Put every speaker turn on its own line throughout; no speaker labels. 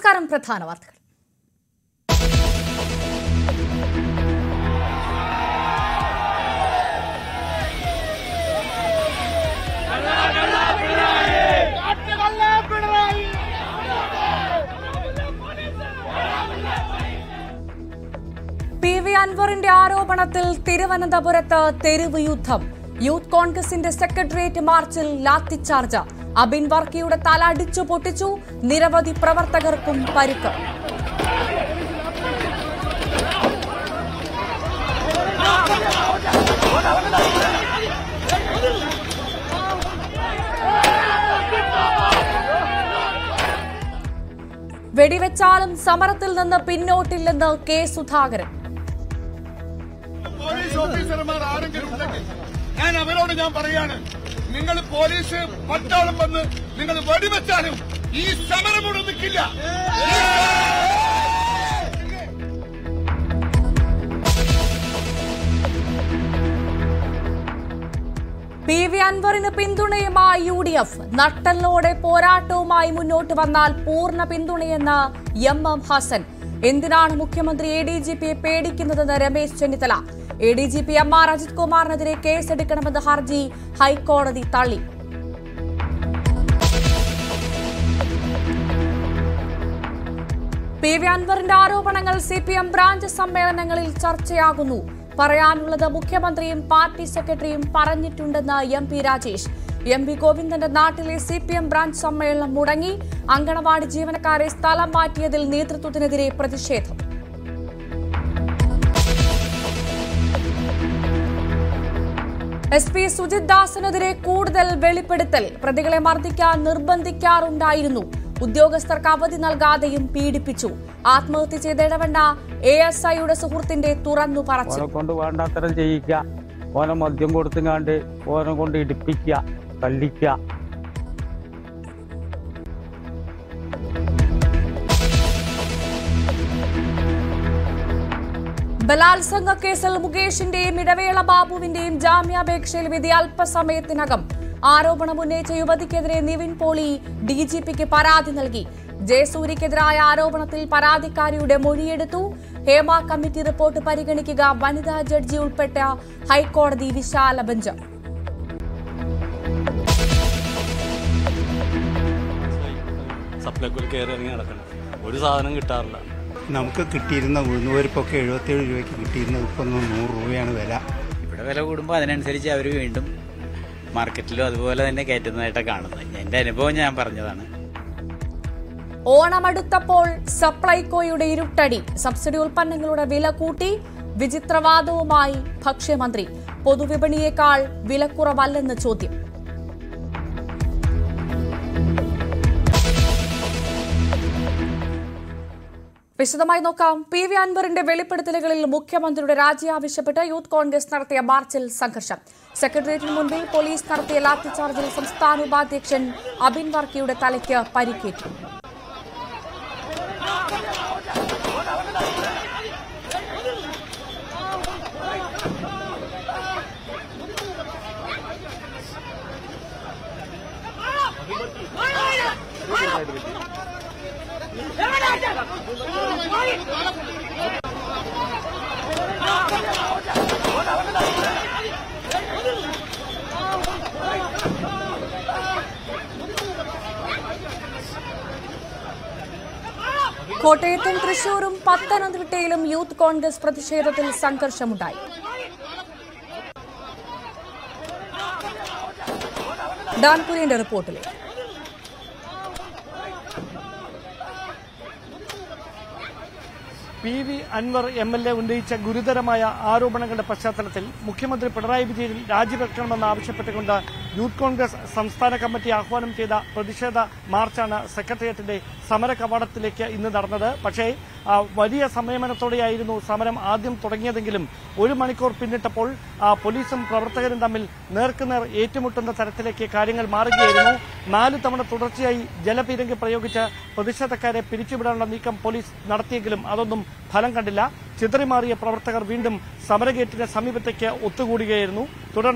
നമസ്കാരം പ്രധാന വാർത്തകൾ പി വി അൻവറിന്റെ ആരോപണത്തിൽ തിരുവനന്തപുരത്ത് തെരുവ് യുദ്ധം യൂത്ത് കോൺഗ്രസിന്റെ സെക്രട്ടേറിയറ്റ് മാർച്ചിൽ ലാത്തിച്ചാർജ് അബിൻ വർക്കിയുടെ തല അടിച്ചു പൊട്ടിച്ചു നിരവധി പ്രവർത്തകർക്കും പരിക്ക് വെടിവെച്ചാലും സമരത്തിൽ നിന്ന് പിന്നോട്ടില്ലെന്ന് കെ സുധാകരൻ
പോലീസ് ഓഫീസർമാർ ആരെങ്കിലും ഉണ്ടെങ്കിൽ ഞാൻ അവരോട് ഞാൻ പറയാണ് നിങ്ങൾ പോലീസ് പട്ടാളം വന്ന് നിങ്ങൾ വെടിവെച്ചാലും ഈ സമരം ഇവിടെ നിൽക്കില്ല
പി വി അൻവറിന് പിന്തുണയുമായി യു ഡി എഫ് നട്ടലിനോടെ പോരാട്ടവുമായി മുന്നോട്ട് വന്നാൽ പൂർണ്ണ പിന്തുണയെന്ന് എം എം ഹസൻ എന്തിനാണ് മുഖ്യമന്ത്രി എ ഡി ജി പിയെ പേടിക്കുന്നതെന്ന് Ramesh Chennithala A D G P M R Ajith കുമാറിനെതിരെ കേസെടുക്കണമെന്ന ഹർജി ഹൈക്കോടതി തള്ളി പി വി അൻവറിന്റെ ആരോപണങ്ങൾ സി പി എം ബ്രാഞ്ച് സമ്മേളനങ്ങളിൽ ചർച്ചയാകുന്നു പറയാനുള്ളത് മുഖ്യമന്ത്രിയും പാർട്ടി സെക്രട്ടറിയും പറഞ്ഞിട്ടുണ്ടെന്ന് M P Rajesh M P ഗോവിന്ദന്റെ നാട്ടിലെ സി പി എം ബ്രാഞ്ച് സമ്മേളനം മുടങ്ങി അങ്കണവാടി ജീവനക്കാരെ സ്ഥലം മാറ്റിയതിൽ നേതൃത്വത്തിനെതിരെ പ്രതിഷേധം എസ് പി സുജിത് ദാസിനെതിരെ കൂടുതൽ വെളിപ്പെടുത്തൽ പ്രതികളെ മർദ്ദിക്കാൻ നിർബന്ധിക്കാറുണ്ടായിരുന്നു ഉദ്യോഗസ്ഥർക്ക് അവധി നൽകാതെയും പീഡിപ്പിച്ചു ആത്മഹത്യ ചെയ്ത ഇടവണ്ണ എ എസ് ഐയുടെ സുഹൃത്തിന്റെ തുറന്നു പറച്ചു
ഓനെ കൊണ്ട് വേണ്ടാത്തരം ചെയ്യിക്കുക ഓനെ മദ്യം കൊടുത്തുങ്ങാണ്ട് ഓനെ കൊണ്ട് ഇടിപ്പിക്കുക തല്ലിക്കുക
ബലാത്സംഗ കേസിൽ മുകേഷിന്റെയും ഇടവേള ബാബുവിന്റെയും ജാമ്യാപേക്ഷയിൽ വിധി അല്പസമയത്തിനകം ആരോപണം ഉന്നയിച്ച യുവതിക്കെതിരെ നിവിൻ പോളി ഡിജിപിക്ക് പരാതി നൽകി ജയസൂര്യക്കെതിരായ ആരോപണത്തിൽ പരാതിക്കാരിയുടെ മൊഴിയെടുത്തു ഹേമ കമ്മിറ്റി റിപ്പോർട്ട് പരിഗണിക്കുക വനിതാ ജഡ്ജി ഉൾപ്പെട്ട ഹൈക്കോടതി വിശാല ബെഞ്ച്
സപ്ലൈക്കോയിൽ കയറി ഇറങ്ങി നടക്കണം ഒരു സാധനം കിട്ടാറില്ല
നമുക്ക് കിട്ടിയിരുന്ന ഉഴുന്നുപരിപ്പൊക്കെ എഴുപത്തേഴ് രൂപയ്ക്ക് കിട്ടിയിരുന്നത് ഇപ്പം ഒന്ന് നൂറ് രൂപയാണ് വില
ഇവിടെ വില കൂടുമ്പോൾ അതിനനുസരിച്ച് അവർ വീണ്ടും മാർക്കറ്റിലും അതുപോലെ തന്നെ കയറ്റുന്നതായിട്ടാണ് കാണുന്നത് എൻ്റെ അനുഭവം ഞാൻ പറഞ്ഞതാണ്
ഓണമടുത്തപ്പോൾ സപ്ലൈകോയുടെ ഇരുട്ടടി സബ്സിഡി ഉൽപ്പന്നങ്ങളുടെ വില കൂട്ടി വിചിത്രവാദവുമായി ഭക്ഷ്യമന്ത്രി പൊതുവിപണിയേക്കാൾ വിലക്കുറവല്ലെന്ന് ചോദ്യം വിശദമായി നോക്കാം പി വി അൻവറിന്റെ വെളിപ്പെടുത്തലുകളിൽ മുഖ്യമന്ത്രിയുടെ രാജി ആവശ്യപ്പെട്ട് യൂത്ത് കോൺഗ്രസ് നടത്തിയ മാർച്ചിൽ സംഘർഷം സെക്രട്ടേറിയറ്റിന് മുൻപിൽ പോലീസ് നടത്തിയ ലാത്തിചാർജിൽ സംസ്ഥാന ഉപാധ്യക്ഷൻ അബിൻ വർക്കിയുടെ തലയ്ക്ക് പരിക്കേറ്റു കോട്ടയത്തും തൃശൂരും പത്തനംതിട്ടയിലും യൂത്ത് കോൺഗ്രസ് പ്രതിഷേധത്തിൽ സംഘർഷമുണ്ടായി ഡാൻപുരിന്റെ റിപ്പോർട്ടിലേക്ക്
P V Anwar M L A ഉന്നയിച്ച ഗുരുതരമായ ആരോപണങ്ങളുടെ പശ്ചാത്തലത്തിൽ മുഖ്യമന്ത്രി പിണറായി വിജയൻ രാജിവെക്കണമെന്ന് ആവശ്യപ്പെട്ടുകൊണ്ട് യൂത്ത് കോൺഗ്രസ് സംസ്ഥാന കമ്മിറ്റി ആഹ്വാനം ചെയ്ത പ്രതിഷേധ മാർച്ചാണ് സെക്രട്ടേറിയറ്റിന്റെ സമര കവാടത്തിലേക്ക് ഇന്ന് നടന്നത് പക്ഷേ ആ, വലിയ സംയമനത്തോടെയായിരുന്നു സമരം ആദ്യം തുടങ്ങിയതെങ്കിലും ഒരു മണിക്കൂർ പിന്നിട്ടപ്പോൾ ആ, പോലീസും പ്രവർത്തകരും തമ്മിൽ നേർക്കുനേർ ഏറ്റുമുട്ടുന്ന തരത്തിലേക്ക് കാര്യങ്ങൾ മാറുകയായിരുന്നു നാല് തവണ തുടർച്ചയായി ജലപീരങ്കി പ്രയോഗിച്ച് പ്രതിഷേധക്കാരെ പിരിച്ചുവിടാനുള്ള നീക്കം പോലീസ് നടത്തിയെങ്കിലും അതൊന്നും ഫലം കണ്ടില്ല ചിതറിമാറിയ പ്രവർത്തകർ വീണ്ടും സമരഗേറ്റിന് സമീപത്തേക്ക് ഒത്തുകൂടുകയായിരുന്നു തുടർന്ന്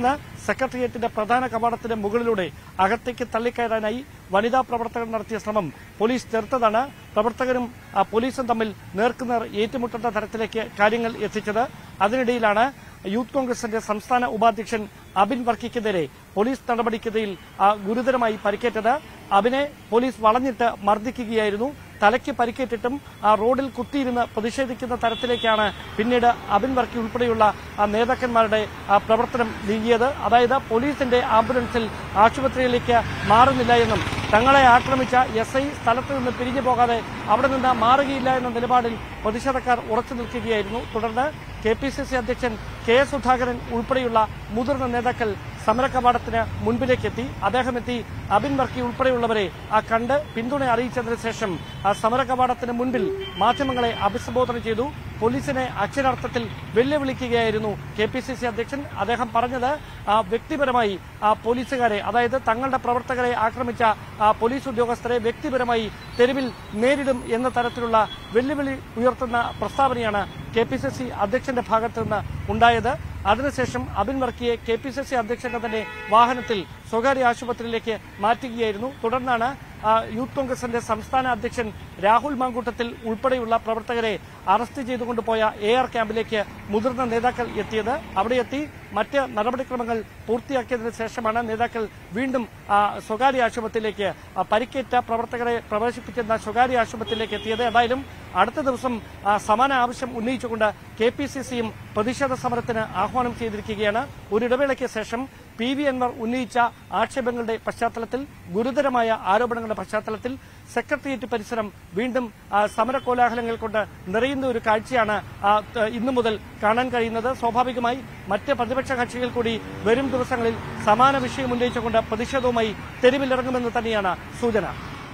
സെക്രട്ടേറിയറ്റിന്റെ പ്രധാന കവാടത്തിന്റെ മുകളിലൂടെ അകത്തേക്ക് തള്ളിക്കയറാനായി വനിതാ പ്രവർത്തകർ നടത്തിയ ശ്രമം പോലീസ് ചെറുത്തതാണ് പ്രവർത്തകരും ആ, പോലീസും തമ്മിൽ നേർക്കുനേർ ഏറ്റുമുട്ടേണ്ട തരത്തിലേക്ക് കാര്യങ്ങൾ എത്തിച്ചത് അതിനിടയിലാണ് യൂത്ത് കോൺഗ്രസിന്റെ സംസ്ഥാന ഉപാധ്യക്ഷൻ അബിൻ വർക്കിക്കെതിരെ പോലീസ് നടപടിക്കെതിരിൽ ആ, ഗുരുതരമായി പരിക്കേറ്റത് അബിനെ പോലീസ് വളഞ്ഞിട്ട് മർദ്ദിക്കുകയായിരുന്നു തലയ്ക്ക് പരിക്കേറ്റിട്ടും ആ റോഡിൽ കുത്തിയിരുന്ന് പ്രതിഷേധിക്കുന്ന തരത്തിലേക്കാണ് പിന്നീട് അബിൻ വർക്കി ഉൾപ്പെടെയുള്ള ആ നേതാക്കന്മാരുടെ ആ പ്രവർത്തനം നീങ്ങിയത് അതായത് പോലീസിന്റെ ആംബുലൻസിൽ ആശുപത്രിയിലേക്ക് മാറുന്നില്ല എന്നും തങ്ങളെ ആക്രമിച്ച എസ് ഐ സ്ഥലത്ത് നിന്ന് പിരിഞ്ഞു പോകാതെ അവിടെ നിന്ന് മാറുകയില്ല എന്ന നിലപാടിൽ പ്രതിഷേധക്കാർ ഉറച്ചു നിൽക്കുകയായിരുന്നു തുടർന്ന് കെ പി സി സി അധ്യക്ഷൻ കെ സുധാകരൻ ഉൾപ്പെടെയുള്ള മുതിർന്ന നേതാക്കൾ സമരകവാടത്തിന് മുൻപിലേക്കെത്തി അദ്ദേഹം എത്തി അബിൻ വർക്കി ഉൾപ്പെടെയുള്ളവരെ ആ കണ്ട് പിന്തുണ അറിയിച്ചതിന് ശേഷം ആ സമരകവാടത്തിന് മുൻപിൽ മാധ്യമങ്ങളെ അഭിസംബോധന ചെയ്തു പോലീസിനെ അക്ഷരാർത്ഥത്തിൽ വെല്ലുവിളിക്കുകയായിരുന്നു കെ പി സി സി അധ്യക്ഷൻ അദ്ദേഹം പറഞ്ഞത് ആ വ്യക്തിപരമായി ആ പോലീസുകാരെ അതായത് തങ്ങളുടെ പ്രവർത്തകരെ ആക്രമിച്ച ആ പോലീസ് ഉദ്യോഗസ്ഥരെ വ്യക്തിപരമായി തെരുവിൽ നേരിടും എന്ന തരത്തിലുള്ള വെല്ലുവിളി ഉയർത്തുന്ന പ്രസ്താവനയാണ് കെ പി സി സി അധ്യക്ഷന്റെ ഭാഗത്ത് നിന്ന് ഉണ്ടായത് അതിനുശേഷം അബിൻ വർക്കിയെ കെ പി സി സി അധ്യക്ഷന്റെ തന്നെ വാഹനത്തിൽ സ്വകാര്യ ആശുപത്രിയിലേക്ക് മാറ്റുകയായിരുന്നു തുടർന്നാണ് ആ, യൂത്ത് കോൺഗ്രസിന്റെ സംസ്ഥാന അധ്യക്ഷൻ രാഹുൽ മാങ്കൂട്ടത്തിൽ ഉൾപ്പെടെയുള്ള പ്രവർത്തകരെ അറസ്റ്റ് ചെയ്തുകൊണ്ടുപോയ എ ആർ ക്യാമ്പിലേക്ക് മുതിർന്ന നേതാക്കൾ എത്തിയത് അവിടെ എത്തി മറ്റ് നടപടിക്രമങ്ങൾ പൂർത്തിയാക്കിയതിനു ശേഷമാണ് നേതാക്കൾ വീണ്ടും ആ, സ്വകാര്യ ആശുപത്രിയിലേക്ക് ആ, പരിക്കേറ്റ പ്രവർത്തകരെ പ്രവേശിപ്പിക്കുന്ന സ്വകാര്യ ആശുപത്രിയിലേക്ക് എത്തിയത് ഏതായാലും അടുത്ത ദിവസം ആ, സമാന ആവശ്യം ഉന്നയിച്ചുകൊണ്ട് കെ പി സി സിയും പ്രതിഷേധ സമരത്തിന് ആഹ്വാനം ചെയ്തിരിക്കുകയാണ് ഒരു ഇടവേളയ്ക്ക് ശേഷം പി വി അൻവർ ഉന്നയിച്ച ആക്ഷേപങ്ങളുടെ പശ്ചാത്തലത്തിൽ ഗുരുതരമായ ആരോപണങ്ങളുടെ പശ്ചാത്തലത്തിൽ സെക്രട്ടേറിയറ്റ് പരിസരം വീണ്ടും ആ, സമരകോലാഹലങ്ങൾ കൊണ്ട് നിറയുന്ന ഒരു കാഴ്ചയാണ് ആ, ത- ഇന്നു മുതൽ കാണാൻ കഴിയുന്നത് സ്വാഭാവികമായി മറ്റ് പ്രതിപക്ഷ കക്ഷികൾ കൂടി വരും ദിവസങ്ങളിൽ സമാന വിഷയം ഉന്നയിച്ചുകൊണ്ട് പ്രതിഷേധവുമായി തെരുവിലിറങ്ങുമെന്ന് തന്നെയാണ് സൂചന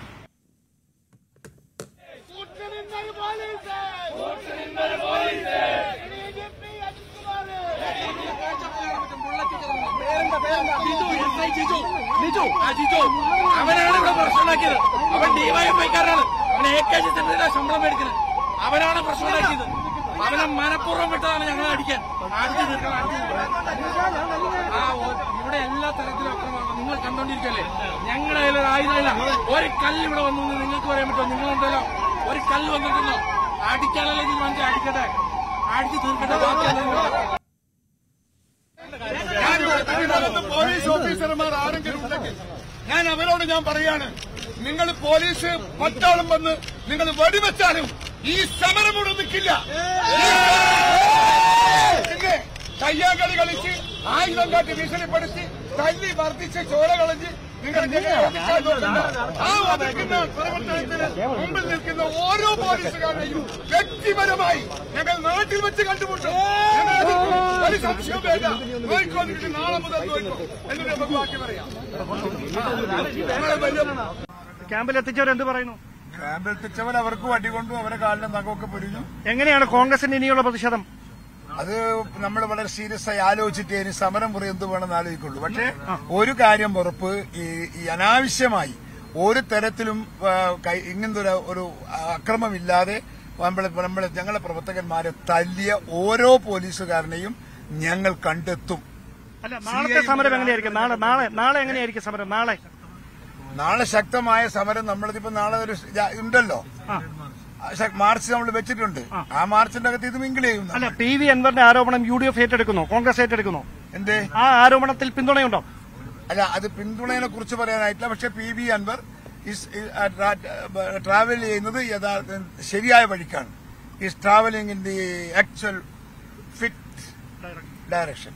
അവനാണ് ഇവിടെ പ്രശ്നമുണ്ടാക്കിയത് അവൻ ഡിവൈഎഫ്ഐക്കാരനാണ് അവൻ എ കെ ജി സെന്ററിലെ ശമ്പളം മേടിക്കുന്നത് അവനാണ് പ്രശ്നമുണ്ടാക്കിയത് അവനെ മനഃപൂർവ്വം വിട്ടതാണ് ഞങ്ങൾ അടിക്കാൻ അടിച്ചു തീർക്കണം അടിച്ചു തീർക്കണം ആ ഓ- ഇവിടെ എല്ലാ തരത്തിലും അക്രമമാണ് നിങ്ങൾ കണ്ടോണ്ടിരിക്കല്ലേ ഞങ്ങളുടെ കയ്യിൽ ഒരു ആയുധമില്ല ഒരു കല്ല് ഇവിടെ വന്നു എന്ന് നിങ്ങൾക്ക് പറയാൻ പറ്റുമോ നിങ്ങളുണ്ടല്ലോ ഒരു കല്ല് വന്നിട്ടുണ്ടോ അടിക്കാനല്ലേ തീരുമാനിച്ചാൽ അടിക്കട്ടെ അടിച്ചു തീർക്കട്ടെ ബാക്കിയൊന്നും ഞാൻ ഇവിടെ പോലീസ് ഓഫീസർമാർ ആരെങ്കിലും ഉണ്ടെങ്കിൽ ഞാൻ അവരോട് ഞാൻ പറയാണ് നിങ്ങൾ പോലീസ് പട്ടാളം വന്ന് നിങ്ങൾ വെടിവെച്ചാലും ഈ സമരം ഇവിടെ നിൽക്കില്ല പിന്നെ കയ്യാങ്കളി കളിച്ച് ആയുധം കാട്ടി ഭീഷണിപ്പെടുത്തി തല്ലി വർദ്ധിച്ച് ചോര കളഞ്ഞ് നിങ്ങൾ ഞങ്ങളെ ഒതുക്കാൻ നോക്കണ്ട. ആ ഒതുക്കുന്ന പ്രവർത്തനത്തിന് മുമ്പിൽ നിൽക്കുന്ന ഓരോ പോലീസുകാരെയും വ്യക്തിപരമായി ഞങ്ങൾ നാട്ടിൽ വെച്ച് കണ്ടുമുട്ടും ഞങ്ങൾ അതിൽ ഒരു സംശയവും വേണ്ട നോയിക്കോ നിങ്ങൾക്ക് നാളെ മുതൽ നോയിക്കോ എന്നിട്ട് നമുക്ക് ബാക്കി പറയാം ഞങ്ങളെ വലിയ
ക്യാമ്പിൽ എത്തിച്ചവർ എന്ത് പറയുന്നു
ക്യാമ്പെത്തിച്ചവർ അവർക്ക് വടി കൊണ്ടു അവരെ കാലിന്റെ നഖമൊക്കെ പൊരിഞ്ഞു
എങ്ങനെയാണ് കോൺഗ്രസിന്റെ ഇനിയുള്ള പ്രതിഷേധം
അത് നമ്മൾ വളരെ സീരിയസ് ആയി ആലോചിച്ചിട്ട് ഇനി സമരം മുറി എന്ത് വേണമെന്ന് ആലോചിക്കുള്ളൂ പക്ഷേ ഒരു കാര്യം ഉറപ്പ് ഈ ഈ അനാവശ്യമായി ഒരു തരത്തിലും ആ, കൈ- ഇങ്ങനത്തെ ഒരു ഒരു അക്രമമില്ലാതെ നമ്മളെ നമ്മളെ ഞങ്ങളെ പ്രവർത്തകന്മാരെ തല്ലിയ ഓരോ പോലീസുകാരനെയും ഞങ്ങൾ കണ്ടെത്തും
അല്ല നാളത്തെ സമരം എങ്ങനെയായിരിക്കും നാളെ നാളെ നാളെ എങ്ങനെയായിരിക്കും സമരം നാളെ
നാളെ ശക്തമായ സമരം നമ്മളിതിപ്പോ നാളെ ഒരു ജാ- ഉണ്ടല്ലോ
ആ.
ആ ശ- മാർച്ച് നമ്മൾ വെച്ചിട്ടുണ്ട് ആ മാർച്ചിന്റെ അകത്ത് ഇത് മിങ്കിൾ ചെയ്യും
അല്ല പി വി അൻവറിന്റെ ആരോപണം യു ഡി എഫ് ഏറ്റെടുക്കുന്നു കോൺഗ്രസ് ഏറ്റെടുക്കുന്നു
എന്തേ
ആ ആരോപണത്തിൽ പിന്തുണയുണ്ടോ
അല്ല അത് പിന്തുണയെ കുറിച്ച് പറയാനായിട്ടില്ല പക്ഷെ P B Anwar is- is, uh, tra- uh, travel ചെയ്യുന്നത് യഥാർത്ഥ ശരിയായ വഴിക്കാണ് is travelling in the actual fit direction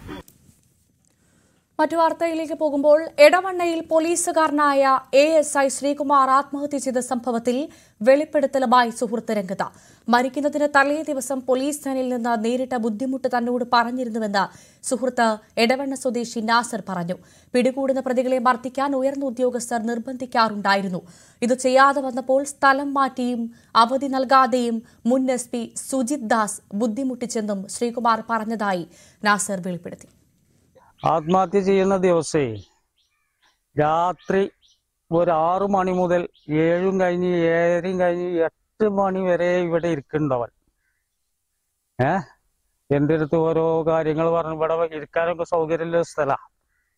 മറ്റു വാർത്തയിലേക്ക് പോകുമ്പോൾ എടവണ്ണയിൽ പോലീസുകാരനായ എ എസ് ഐ ശ്രീകുമാർ ആത്മഹത്യ ചെയ്ത സംഭവത്തിൽ വെളിപ്പെടുത്തലുമായി സുഹൃത്ത് രംഗത്ത് മരിക്കുന്നതിന് തലേ ദിവസം പോലീസ് സ്റ്റേഷനിൽ നിന്ന് നേരിട്ട ബുദ്ധിമുട്ട് തന്നോട് പറഞ്ഞിരുന്നുവെന്ന് സുഹൃത്ത് എടവണ്ണ സ്വദേശി നാസർ പറഞ്ഞു പിടികൂടുന്ന പ്രതികളെ മർദ്ദിക്കാൻ ഉയർന്ന ഉദ്യോഗസ്ഥർ നിർബന്ധിക്കാറുണ്ടായിരുന്നു ഇത് ചെയ്യാതെ വന്നപ്പോൾ സ്ഥലം മാറ്റിയും അവധി നൽകാതെയും മുൻ എസ് പി സുജിത് ദാസ് ബുദ്ധിമുട്ടിച്ചെന്നും ശ്രീകുമാർ പറഞ്ഞതായി നാസർ വെളിപ്പെടുത്തി
ആത്മഹത്യ ചെയ്യുന്ന ദിവസേ രാത്രി ഒരു ആറു മണി മുതൽ ഏഴും കഴിഞ്ഞ് ഏഴരയും കഴിഞ്ഞ് എട്ട് മണി വരെ ഇവിടെ ഇരിക്കുന്നുണ്ടവൻ ഏ എന്റെ അടുത്ത് ഓരോ കാര്യങ്ങൾ പറഞ്ഞ് ഇവിടെ ഇരിക്കാനൊക്കെ സൗകര്യമുള്ള സ്ഥല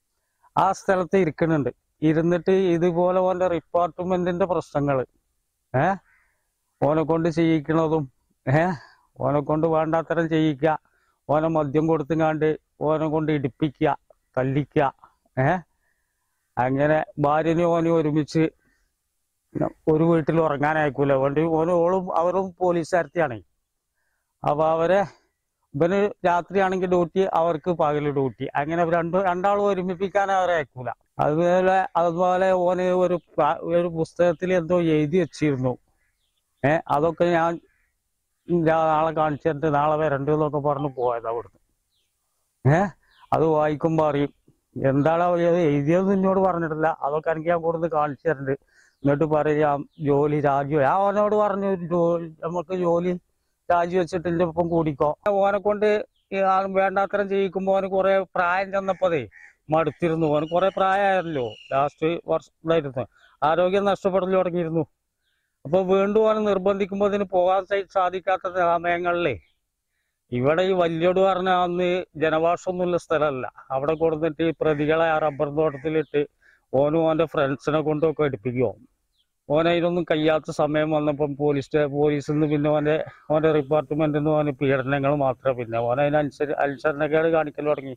ആ സ്ഥലത്ത് ഇരിക്കുന്നുണ്ട് ഇരുന്നിട്ട് ഇതുപോലെ ഓന്റെ ഡിപ്പാർട്ട്മെന്റിന്റെ പ്രശ്നങ്ങൾ ഏ ഓനെ കൊണ്ട് ചെയ്യിക്കണതും ഏ ഓനെ കൊണ്ട് വേണ്ടാത്തരം ചെയ്യിക്കുക ഓനെ മദ്യം കൊടുത്തുങ്ങാണ്ട് ഓനെ കൊണ്ട് ഇടിപ്പിക്കുക തല്ലിക്കുക ഏ അങ്ങനെ ഭാര്യനും ഓനും ഒരുമിച്ച് ഒരു വീട്ടിൽ ഉറങ്ങാൻ അയക്കൂല അതുകൊണ്ട് ഓന് ഓളും അവരും പോലീസുകാരത്തിയാണ് അപ്പൊ അവരെ ഇവന് രാത്രിയാണെങ്കിൽ ഡ്യൂട്ടി അവർക്ക് പകല് ഡ്യൂട്ടി അങ്ങനെ രണ്ട് രണ്ടാളും ഒരുമിപ്പിക്കാൻ അവരെ അയക്കൂല അതുപോലെ അതുപോലെ ഓന് ഒരു പ- ഒരു പുസ്തകത്തിൽ എന്തോ എഴുതി വെച്ചിരുന്നു ഏ അതൊക്കെ ഞാൻ ഞാൻ നാളെ കാണിച്ചിട്ട് നാളെ വരണ്ടു എന്നൊക്കെ പറഞ്ഞ് പോയത് അവിടുന്ന് ഏ അത് വായിക്കുമ്പോ അറിയും എന്താണ് അവൻ ഇത് എഴുതിയതെന്ന് എന്നോട് പറഞ്ഞിട്ടില്ല അതൊക്കെ എനിക്ക് ഞാൻ കൂടുതൽ കാണിച്ചു തരുന്നുണ്ട് എന്നിട്ട് പറയാം ജോലി രാജിവെ ഞാൻ അവനോട് പറഞ്ഞു ജോലി നമുക്ക് ജോലി രാജിവെച്ചിട്ട് എന്റെ ഒപ്പം കൂടിക്കോ ഓനെ കൊണ്ട് ഈ ആ വേണ്ടാത്തരം ചെയ്യിക്കുമ്പോ ഓന് കുറെ പ്രായം ചെന്നപ്പോതേ മടുത്തിരുന്നു ഓന് കുറെ പ്രായമായല്ലോ ലാസ്റ്റ് വർഷം ഇതായിരുന്നു ആരോഗ്യം നഷ്ടപ്പെടൽ തുടങ്ങിയിരുന്നു അപ്പൊ വീണ്ടും ഓനെ നിർബന്ധിക്കുമ്പോ അതിന് പോകാൻ സ- സാധിക്കാത്ത സമയങ്ങളിലേ ഇവിടെ ഈ വല്യോട് പറഞ്ഞ അന്ന് ജനവാസമൊന്നുമില്ല സ്ഥലമല്ല അവിടെ കൊടുത്തിട്ട് ഈ പ്രതികളെ ആ റബ്ബർ തോട്ടത്തിലിട്ട് ഓനും ഓന്റെ ഫ്രണ്ട്സിനെ കൊണ്ടൊക്കെ എടുപ്പിക്കുമോ ഓനെ ഇതിനൊന്നും കഴിയാത്ത സമയം വന്നപ്പം പോലീസ് സ്റ്റേ- പോലീസിൽ നിന്ന് പിന്നെ ഓന്റെ ഓന്റെ ഡിപ്പാർട്ട്മെന്റിൽ നിന്ന് ഓന് പീഡനങ്ങൾ മാത്രമേ പിന്നെ ഓൻ അതിനനുസരി അനുസരണക്കേട് കാണിക്കൽ തുടങ്ങി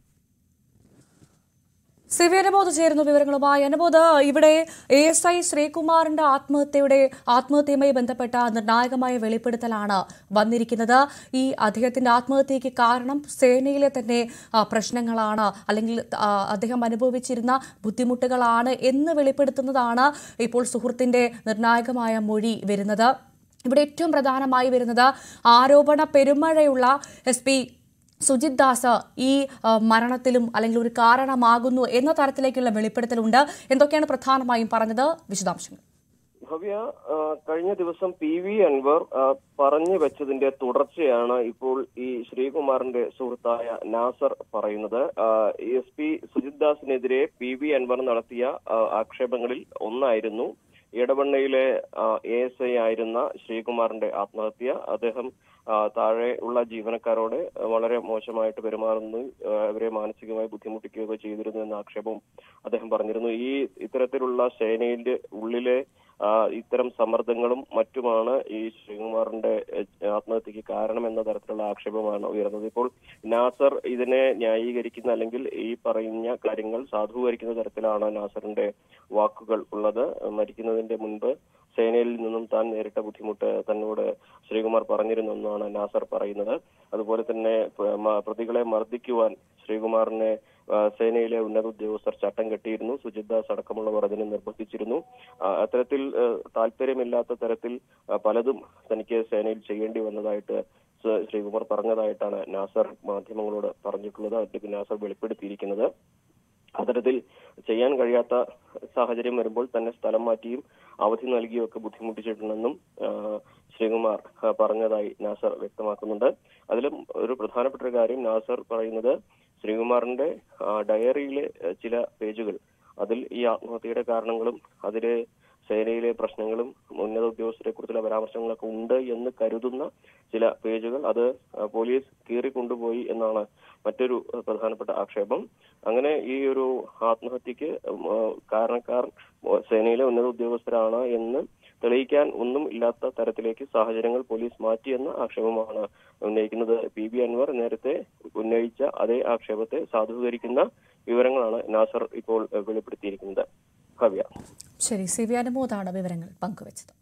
സി വി അനുബോധ് ചേരുന്നു വിവരങ്ങളുമായി അനുബോധ് ഇവിടെ എ എസ് ഐ ശ്രീകുമാറിന്റെ ആത്മഹത്യയുടെ ആത്മഹത്യയുമായി ബന്ധപ്പെട്ട നിർണായകമായ വെളിപ്പെടുത്തലാണ് വന്നിരിക്കുന്നത് ഈ അദ്ദേഹത്തിന്റെ ആത്മഹത്യയ്ക്ക് കാരണം സേനയിലെ തന്നെ ആ, പ്രശ്നങ്ങളാണ് അല്ലെങ്കിൽ ആ, അദ്ദേഹം അനുഭവിച്ചിരുന്ന ബുദ്ധിമുട്ടുകളാണ് എന്ന് വെളിപ്പെടുത്തുന്നതാണ് ഇപ്പോൾ സുഹൃത്തിന്റെ നിർണായകമായ മൊഴി വരുന്നത് ഇവിടെ ഏറ്റവും പ്രധാനമായി വരുന്നത് ആരോപണ പെരുമഴയുള്ള എസ് പി സുജിത് ദാസ് ഈ ആ, മരണത്തിലും അല്ലെങ്കിൽ ഒരു കാരണമാകുന്നു എന്ന തരത്തിലേക്കുള്ള വെളിപ്പെടുത്തലുണ്ട് എന്തൊക്കെയാണ് പ്രധാനമായും പറഞ്ഞത് വിശദാംശങ്ങൾ
ഭവ്യ ആ, കഴിഞ്ഞ ദിവസം പി വി അൻവർ ആ, പറഞ്ഞു വെച്ചതിന്റെ തുടർച്ചയാണ് ഇപ്പോൾ ഈ ശ്രീകുമാറിന്റെ സുഹൃത്തായ നാസർ പറയുന്നത് എസ് പി സുജിത് ദാസിനെതിരെ പി വി അൻവർ നടത്തിയ ആ, ആക്ഷേപങ്ങളിൽ ഒന്നായിരുന്നു ഇടവണ്ണയിലെ എ എസ് ഐ ആയിരുന്ന ശ്രീകുമാറിന്റെ ആത്മഹത്യ അദ്ദേഹം ആ, താഴെ ഉള്ള ജീവനക്കാരോട് വളരെ മോശമായിട്ട് പെരുമാറുന്നു ആ, അവരെ മാനസികമായി ബുദ്ധിമുട്ടിക്കുകയൊക്കെ ചെയ്തിരുന്നു എന്ന ആക്ഷേപവും അദ്ദേഹം പറഞ്ഞിരുന്നു ഈ ഇത്തരത്തിലുള്ള സേനയുടെ ഉള്ളിലെ ആ, ഇത്തരം സമ്മർദ്ദങ്ങളും മറ്റുമാണ് ഈ ശ്രീകുമാറിന്റെ എ, ആത്മഹത്യക്ക് കാരണം എന്ന തരത്തിലുള്ള ആക്ഷേപമാണ് ഉയർന്നത് ഇപ്പോൾ നാസർ ഇതിനെ ന്യായീകരിക്കുന്ന അല്ലെങ്കിൽ ഈ പറയുന്ന കാര്യങ്ങൾ സാധൂകരിക്കുന്ന തരത്തിലാണ് നാസറിന്റെ വാക്കുകൾ ഉള്ളത് മരിക്കുന്നതിന്റെ മുൻപ് സേനയിൽ നിന്നും താൻ നേരിട്ട ബുദ്ധിമുട്ട് തന്നോട് ശ്രീകുമാർ പറഞ്ഞിരുന്നു എന്നാണ് നാസർ പറയുന്നത് അതുപോലെ തന്നെ പ- മ- പ്രതികളെ മർദ്ദിക്കുവാൻ ശ്രീകുമാറിനെ ആ, സേനയിലെ ഉന്നത ഉദ്യോഗസ്ഥർ ചട്ടം കെട്ടിയിരുന്നു സുജിത് ദാസ് അടക്കമുള്ളവർ അതിനെ നിർബന്ധിച്ചിരുന്നു ആ, അത്തരത്തിൽ ആ, താല്പര്യമില്ലാത്ത തരത്തിൽ ആ, പലതും തനിക്ക് സേനയിൽ ചെയ്യേണ്ടി വന്നതായിട്ട് ശ്രീ- ശ്രീകുമാർ പറഞ്ഞതായിട്ടാണ് നാസർ മാധ്യമങ്ങളോട് പറഞ്ഞിട്ടുള്ളത് അതിലേക്ക് നാസർ വെളിപ്പെടുത്തിയിരിക്കുന്നത് അത്തരത്തിൽ ചെയ്യാൻ കഴിയാത്ത സാഹചര്യം വരുമ്പോൾ തന്നെ സ്ഥലം മാറ്റിയും അവധി നൽകിയും ഒക്കെ ബുദ്ധിമുട്ടിച്ചിട്ടുണ്ടെന്നും ആ, ശ്രീകുമാർ ആ, പറഞ്ഞതായി നാസർ വ്യക്തമാക്കുന്നുണ്ട് അതിലും ഒരു പ്രധാനപ്പെട്ട ഒരു കാര്യം നാസർ പറയുന്നത് ശ്രീകുമാറിന്റെ ആ, ഡയറിയിലെ ആ, ചില പേജുകൾ അതിൽ ഈ ആത്മഹത്യയുടെ കാരണങ്ങളും അതിലെ സേനയിലെ പ്രശ്നങ്ങളും ഉന്നത ഉദ്യോഗസ്ഥരെ കുറിച്ചുള്ള പരാമർശങ്ങളൊക്കെ ഉണ്ട് എന്ന് കരുതുന്ന ചില പേജുകൾ അത് ആ, പോലീസ് കീറിക്കൊണ്ടുപോയി എന്നാണ് മറ്റൊരു ആ, പ്രധാനപ്പെട്ട ആക്ഷേപം അങ്ങനെ ഈ ഒരു ആത്മഹത്യക്ക് ഉം, ആ, കാരണക്കാർ സേനയിലെ ഉന്നത ഉദ്യോഗസ്ഥരാണ് എന്ന് തെളിയിക്കാൻ ഒന്നും ഇല്ലാത്ത തരത്തിലേക്ക് സാഹചര്യങ്ങൾ പോലീസ് മാറ്റിയെന്ന ആക്ഷേപമാണ് ഉന്നയിക്കുന്നത് പി ബി അൻവർ നേരത്തെ ഉന്നയിച്ച അതേ ആക്ഷേപത്തെ സാധൂകരിക്കുന്ന വിവരങ്ങളാണ് നാസർ ഇപ്പോൾ ഏഹ്, വെളിപ്പെടുത്തിയിരിക്കുന്നത് ഭവ്യ
ശരി സി വി അനുമോദാണ് വിവരങ്ങൾ പങ്കുവച്ചത്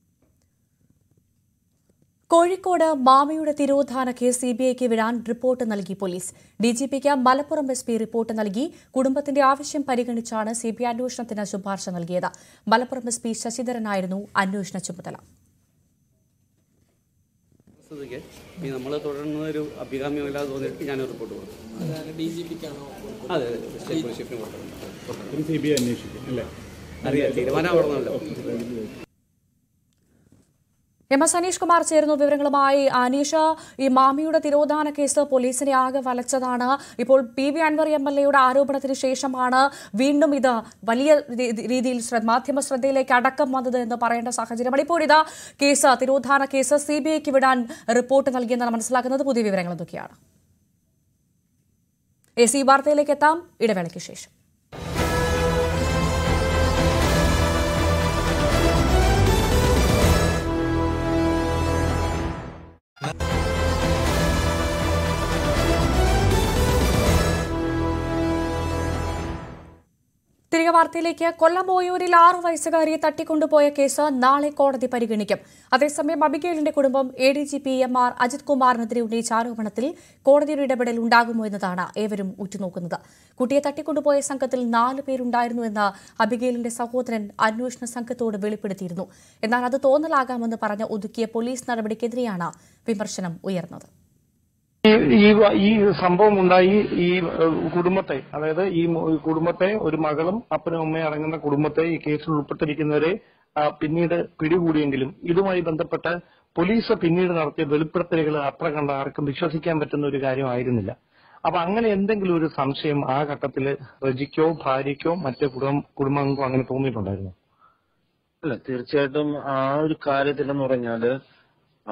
കോഴിക്കോട് മാമയുടെ തിരോധാന കേസ് സി ബി ഐക്ക് വിടാൻ റിപ്പോർട്ട് നൽകി പോലീസ് ഡിജിപിക്ക് മലപ്പുറം എസ് പി റിപ്പോർട്ട് നൽകി കുടുംബത്തിന്റെ ആവശ്യം പരിഗണിച്ചാണ് സി ബി ഐ അന്വേഷണത്തിന് ശുപാർശ നൽകിയത് മലപ്പുറം എസ് പി ശശിധരനായിരുന്നു അന്വേഷണ ചുമതല
സ്ഥിതിക്ക് ഈ നമ്മൾ തുടരുന്ന ഒരു അഭികാമ്യമല്ലാതെ തോന്നിയിട്ട് ഞാൻ റിപ്പോർട്ട് കൊടുക്കും ഡി ജി പിക്കാണോ അതെ അതെ സ്റ്റേറ്റ് പോലീസ് ചീഫിന് കൊടുക്കണം
സി ബി ഐ അന്വേഷിക്കും അല്ലേ
അറിയാം തീരുമാനം ആവണമല്ലോ
എം എസ് അനീഷ് കുമാർ ചേരുന്നു വിവരങ്ങളുമായി അനീഷ ഈ മാമിയുടെ തിരോധാന കേസ് പോലീസിനെ ആകെ വലച്ചതാണ് ഇപ്പോൾ P V Anwar M L എയുടെ ആരോപണത്തിന് ശേഷമാണ് വീണ്ടും ഇത് വലിയ രീ- രീതിയിൽ ശ്ര- മാധ്യമ ശ്രദ്ധയിലേക്ക് അടക്കം വന്നത് എന്ന് പറയേണ്ട സാഹചര്യമാണ് ഇപ്പോൾ ഇതാ കേസ് തിരോധാന കേസ് സി ബി ഐക്ക് വിടാൻ റിപ്പോർട്ട് നൽകിയെന്നാണ് മനസ്സിലാക്കുന്നത് പുതിയ വിവരങ്ങൾ എന്തൊക്കെയാണ് എ സി വാർത്തയിലേക്ക് എത്താം ഇടവേളയ്ക്ക് ശേഷം തിരികെ വാർത്തയിലേക്ക് കൊല്ലം ഓയൂരിൽ ആറു വയസ്സുകാരിയെ തട്ടിക്കൊണ്ടുപോയ കേസ് നാളെ കോടതി പരിഗണിക്കും അതേസമയം അബിഗേലിന്റെ കുടുംബം A D G P M R Ajith കുമാറിനെതിരെ ഉന്നയിച്ച ആരോപണത്തിൽ കോടതിയുടെ ഇടപെടൽ ഉണ്ടാകുമോ എന്നതാണ് ഏവരും ഉറ്റുനോക്കുന്നത് കുട്ടിയെ തട്ടിക്കൊണ്ടുപോയ സംഘത്തിൽ നാല് പേരുണ്ടായിരുന്നുവെന്ന് അബിഗേലിന്റെ സഹോദരൻ അന്വേഷണ സംഘത്തോട് വെളിപ്പെടുത്തിയിരുന്നു എന്നാൽ അത് തോന്നലാകാമെന്ന് പറഞ്ഞ് ഒതുക്കിയ പോലീസ് നടപടിക്കെതിരെയാണ് വിമർശനം ഉയർന്നത്
ഈ ഈ വ- ഈ സംഭവം ഉണ്ടായി ഈ ഏഹ്, കുടുംബത്തെ അതായത് ഈ മു- ഈ കുടുംബത്തെ ഒരു മകളും അപ്പനും അമ്മയും അടങ്ങുന്ന കുടുംബത്തെ ഈ കേസിൽ ഉൾപ്പെട്ടിരിക്കുന്നവരെ ആ, പിന്നീട് പിടികൂടിയെങ്കിലും ഇതുമായി ബന്ധപ്പെട്ട് പോലീസ് പിന്നീട് നടത്തിയ വെളിപ്പെടുത്തലുകൾ അത്ര കണ്ട ആർക്കും വിശ്വസിക്കാൻ പറ്റുന്ന ഒരു കാര്യമായിരുന്നില്ല അപ്പൊ അങ്ങനെ എന്തെങ്കിലും ഒരു സംശയം ആ ഘട്ടത്തിൽ റജിക്കോ ഭാര്യയ്ക്കോ മറ്റ് കുടുംബ കുടുംബാംഗങ്ങൾക്കോ അങ്ങനെ തോന്നിയിട്ടുണ്ടായിരുന്നു
അല്ല തീർച്ചയായിട്ടും ആ ഒരു കാര്യത്തിലെന്ന് പറഞ്ഞാല് ആ,